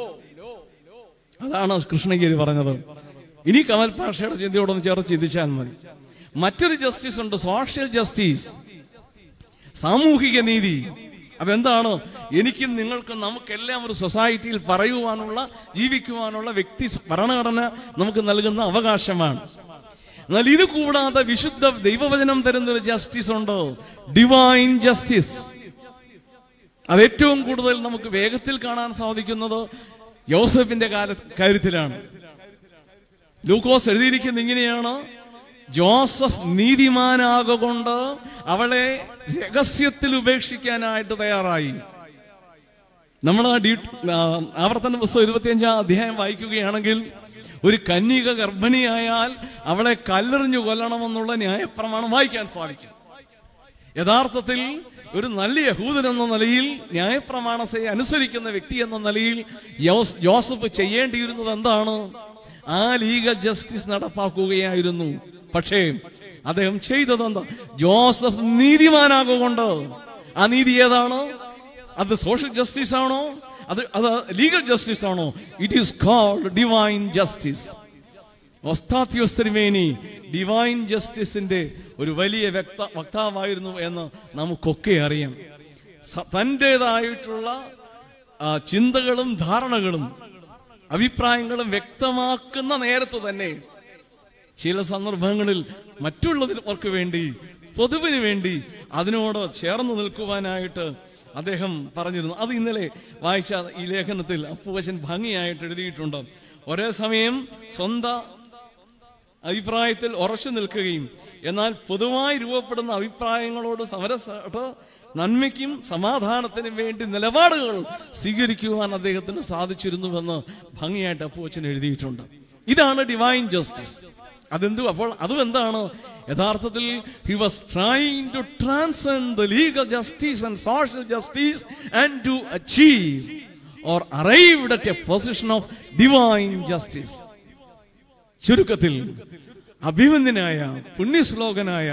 S1: അതാണ് കൃഷ്ണഗിരി പറഞ്ഞത് ഇനി കമൽ പാഷയുടെ ചിന്തയോടൊന്ന് ചേർത്ത് ചിന്തിച്ചാൽ മതി മറ്റൊരു ജസ്റ്റിസ് ഉണ്ട് സോഷ്യൽ ജസ്റ്റിസ് സാമൂഹിക നീതി അതെന്താണ് എനിക്കും നിങ്ങൾക്കും നമുക്കെല്ലാം ഒരു സൊസൈറ്റിയിൽ പറയുവാനുള്ള ജീവിക്കുവാനുള്ള വ്യക്തി ഭരണഘടന നമുക്ക് നൽകുന്ന അവകാശമാണ് എന്നാൽ ഇത് കൂടാതെ വിശുദ്ധ ദൈവവചനം തരുന്ന ഒരു ജസ്റ്റിസ് ഉണ്ട് ഡിവൈൻ ജസ്റ്റിസ് അത് ഏറ്റവും കൂടുതൽ നമുക്ക് വേഗത്തിൽ കാണാൻ സാധിക്കുന്നത് യോസഫിന്റെ കാല കാര്യത്തിലാണ് ലൂക്കോസ് എഴുതിയിരിക്കുന്ന ഇങ്ങനെയാണ് ജോസഫ് നീതിമാനാകൊണ്ട് അവളെ രഹസ്യത്തിൽ ഉപേക്ഷിക്കാനായിട്ട് തയ്യാറായി നമ്മൾ ആ ഡ്യൂ- ആ, ആവർത്തന പുസ്തകം ഇരുപത്തിയഞ്ചാം അധ്യായം വായിക്കുകയാണെങ്കിൽ ഒരു കന്യക ഗർഭിണിയായാൽ അവളെ കല്ലെറിഞ്ഞു കൊല്ലണമെന്നുള്ള ന്യായപ്രമാണം വായിക്കാൻ സാധിക്കും യഥാർത്ഥത്തിൽ ഒരു നല്ല യഹൂദൻ എന്ന നിലയിൽ ന്യായപ്രമാണത്തെ അനുസരിക്കുന്ന വ്യക്തി എന്ന നിലയിൽ യോസ്- ജോസഫ് ചെയ്യേണ്ടിയിരുന്നത് എന്താണ് ആ ലീഗൽ ജസ്റ്റിസ് നടപ്പാക്കുകയായിരുന്നു പക്ഷേ അദ്ദേഹം ചെയ്തത് എന്താ ജോസഫ് നീതിമാനാകൊണ്ട് ആ നീതി ഏതാണ് അത് സോഷ്യൽ ജസ്റ്റിസ് ആണോ അത് അത് ലീഗൽ ജസ്റ്റിസ് ആണോ it is called divine justice Osthathios തിരുമേനി ഡിവൈൻ ജസ്റ്റിസിന്റെ ഒരു വലിയ വ്യക്ത വക്താവായിരുന്നു എന്ന് നമുക്കൊക്കെ അറിയാം സ- തന്റേതായിട്ടുള്ള ആ, ചിന്തകളും ധാരണകളും അഭിപ്രായങ്ങളും വ്യക്തമാക്കുന്ന നേരത്ത് തന്നെ ചില സന്ദർഭങ്ങളിൽ മറ്റുള്ളവർക്ക് വേണ്ടി പൊതുവിന് വേണ്ടി അതിനോട് ചേർന്ന് നിൽക്കുവാനായിട്ട് അദ്ദേഹം പറഞ്ഞിരുന്നു അത് ഇന്നലെ വായിച്ച ഈ ലേഖനത്തിൽ അപ്പുവശൻ ഭംഗിയായിട്ട് എഴുതിയിട്ടുണ്ട് ഒരേ സമയം സ്വന്തം അഭിപ്രായത്തിൽ ഉറച്ചു നിൽക്കുകയും എന്നാൽ പൊതുവായി രൂപപ്പെടുന്ന അഭിപ്രായങ്ങളോട് സമരസ നന്മയ്ക്കും സമാധാനത്തിനും വേണ്ടി നിലപാടുകൾ സ്വീകരിക്കുവാൻ അദ്ദേഹത്തിന് സാധിച്ചിരുന്നുവെന്ന് ഭംഗിയായിട്ട് അപ്പുവച്ചൻ എഴുതിയിട്ടുണ്ട് ഇതാണ് ഡിവൈൻ ജസ്റ്റിസ് അതെന്തു അപ്പോൾ അതും എന്താണ് യഥാർത്ഥത്തിൽ he was trying to transcend the legal justice and social justice and to achieve or arrived at a position of divine justice ചുരുക്കത്തിൽ അഭിമന്യനായ പുണ്യശ്ലോകനായ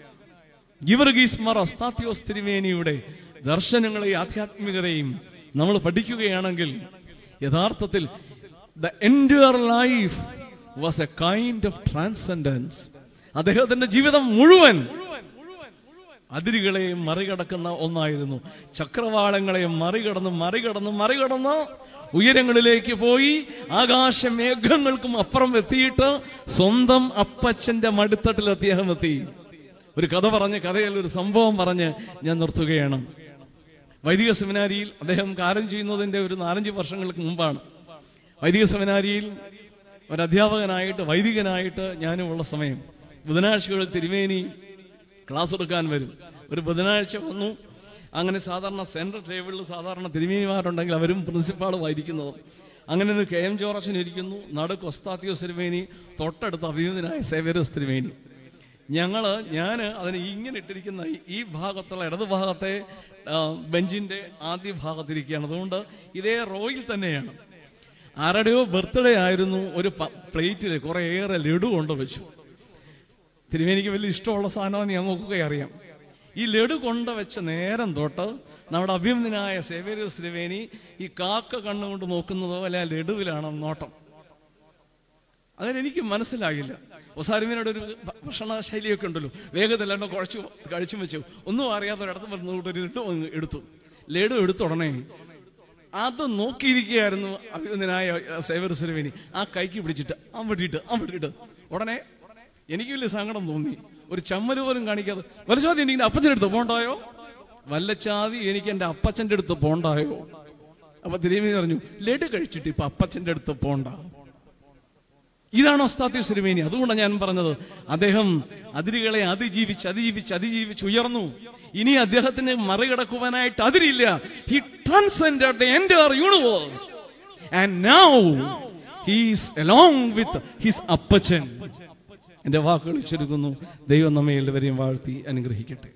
S1: ഗിവർഗീസ്മർ അസ്താത്യോസ് തിരുമേനിയുടെ ദർശനങ്ങളെ ആധ്യാത്മികതയും നമ്മൾ പഠിക്കുകയാണെങ്കിൽ യഥാർത്ഥത്തിൽ the entire life was a kind of transcendence അദ്ദേഹത്തിന്റെ ജീവിതം മുഴുവൻ അതിരുകളെ മറികടക്കുന്ന ഒന്നായിരുന്നു ചക്രവാളങ്ങളെ മറികടന്ന് മറികടന്ന് മറികടന്ന് ഉയരങ്ങളിലേക്ക് പോയി ആകാശമേഘങ്ങൾക്കും അപ്പുറം എത്തിയിട്ട് സ്വന്തം അപ്പച്ചന്റെ മടിത്തട്ടിൽ അദ്ദേഹം എത്തി ഒരു കഥ പറഞ്ഞ് കഥയിൽ ഒരു സംഭവം പറഞ്ഞ് ഞാൻ നിർത്തുകയാണ് വൈദിക സെമിനാരിയിൽ അദ്ദേഹം കാര്യം ചെയ്യുന്നതിന്റെ ഒരു നാലഞ്ച് വർഷങ്ങൾക്ക് മുമ്പാണ് വൈദിക സെമിനാരിയിൽ ഒരു അധ്യാപകനായിട്ട് വൈദികനായിട്ട് ഞാനും ഉള്ള സമയം ബുധനാഴ്ചകളിൽ തിരുമേനി ക്ലാസ് എടുക്കാൻ വരും ഒരു ബുധനാഴ്ച വന്നു അങ്ങനെ സാധാരണ സെൻട്രൽ ടേബിളിൽ സാധാരണ തിരുമേനിമാരുണ്ടെങ്കിൽ അവരും പ്രിൻസിപ്പാളുമായിരിക്കുന്നത് അങ്ങനെ ഇന്ന് കെ എം ജോർജൻ ഇരിക്കുന്നു നടുക്ക് ഒസ്താത്തിയോസ് തിരുമേനി തൊട്ടടുത്ത് അഭിമുഖനായ സേവ്യരോസ് തിരുമേനി ഞങ്ങള് ഞാൻ അതിന് ഇങ്ങനെ ഇട്ടിരിക്കുന്ന ഈ- ഈ ഭാഗത്തുള്ള ഇടത് ഭാഗത്തെ ആ, ബെഞ്ചിന്റെ ആദ്യ ഭാഗത്തിരിക്കുകയാണ് അതുകൊണ്ട് ഇതേ റോയിൽ തന്നെയാണ് ആരുടെയോ ബർത്ത്ഡേ ആയിരുന്നു ഒരു പ്ലേറ്റിൽ കുറേയേറെ ലഡു കൊണ്ടുവച്ചു തിരുവേനിക്ക് വലിയ ഇഷ്ടമുള്ള സാധനമാണെന്ന് ഞങ്ങൾക്കൊക്കെ അറിയാം ഈ ലഡു കൊണ്ടുവച്ച നേരം തൊട്ട് നമ്മുടെ അഭിമന്യനായ സേവേരിയസ് തിരുവേണി ഈ കാക്ക കണ്ണുകൊണ്ട് നോക്കുന്നത് പോലെ ആ ലഡുവിലാണ് നോട്ടം അതിനെനിക്ക് മനസ്സിലാകില്ല ഒസാരിമിനോട് ഒരു ഭ- ഭക്ഷണ ശൈലിയൊക്കെ ഉണ്ടല്ലോ വേഗത്തിലാണ്ടോ കുഴച്ചു കഴിച്ചു വെച്ചു ഒന്നും അറിയാത്ത ഒരിടത്ത് വരുന്നതുകൊണ്ട് ഒരു ലഡു അങ്ങ് എടുത്തു ലഡു എടുത്ത ഉടനെ അത് നോക്കിയിരിക്കുകയായിരുന്നു അഭിനന്ദനായ സേവർ സിരവേനി ആ കൈക്ക് പിടിച്ചിട്ട് അവിടിയിട്ട് അവിടിയിട്ട് ഉടനെ എനിക്ക് വലിയ സങ്കടം തോന്നി ഒരു ചമ്മല് പോലും കാണിക്കാതെ വല്ലച്ചാതി എനിക്ക് അപ്പച്ചൻ്റെ അടുത്ത് പോണ്ടായോ വല്ലച്ചാതി എനിക്ക് എൻ്റെ അപ്പച്ചൻ്റെ അടുത്ത് പോണ്ടായോ അപ്പൊ തിരുമേനി പറഞ്ഞു ലഡു കഴിച്ചിട്ട് ഇപ്പൊ അപ്പച്ചൻ്റെ അടുത്ത് പോണ്ട ഇതാണ് ഒസ്താത്തി സിരിമേനി അതുകൊണ്ടാണ് ഞാൻ പറഞ്ഞത് അദ്ദേഹം അതിരുകളെ അതിജീവിച്ച് അതിജീവിച്ച് അതിജീവിച്ച് ഉയർന്നു ഇനി അദ്ദേഹത്തിന് മറികടക്കുവാനായിട്ട് അതിരില്ല he transcended the entire universe and now he's along with his അപ്പച്ചൻ എന്റെ വാക്കുകൾ ചുരുക്കുന്നു ദൈവം നമ്മെ എല്ലാവരെയും വാഴ്ത്തി അനുഗ്രഹിക്കട്ടെ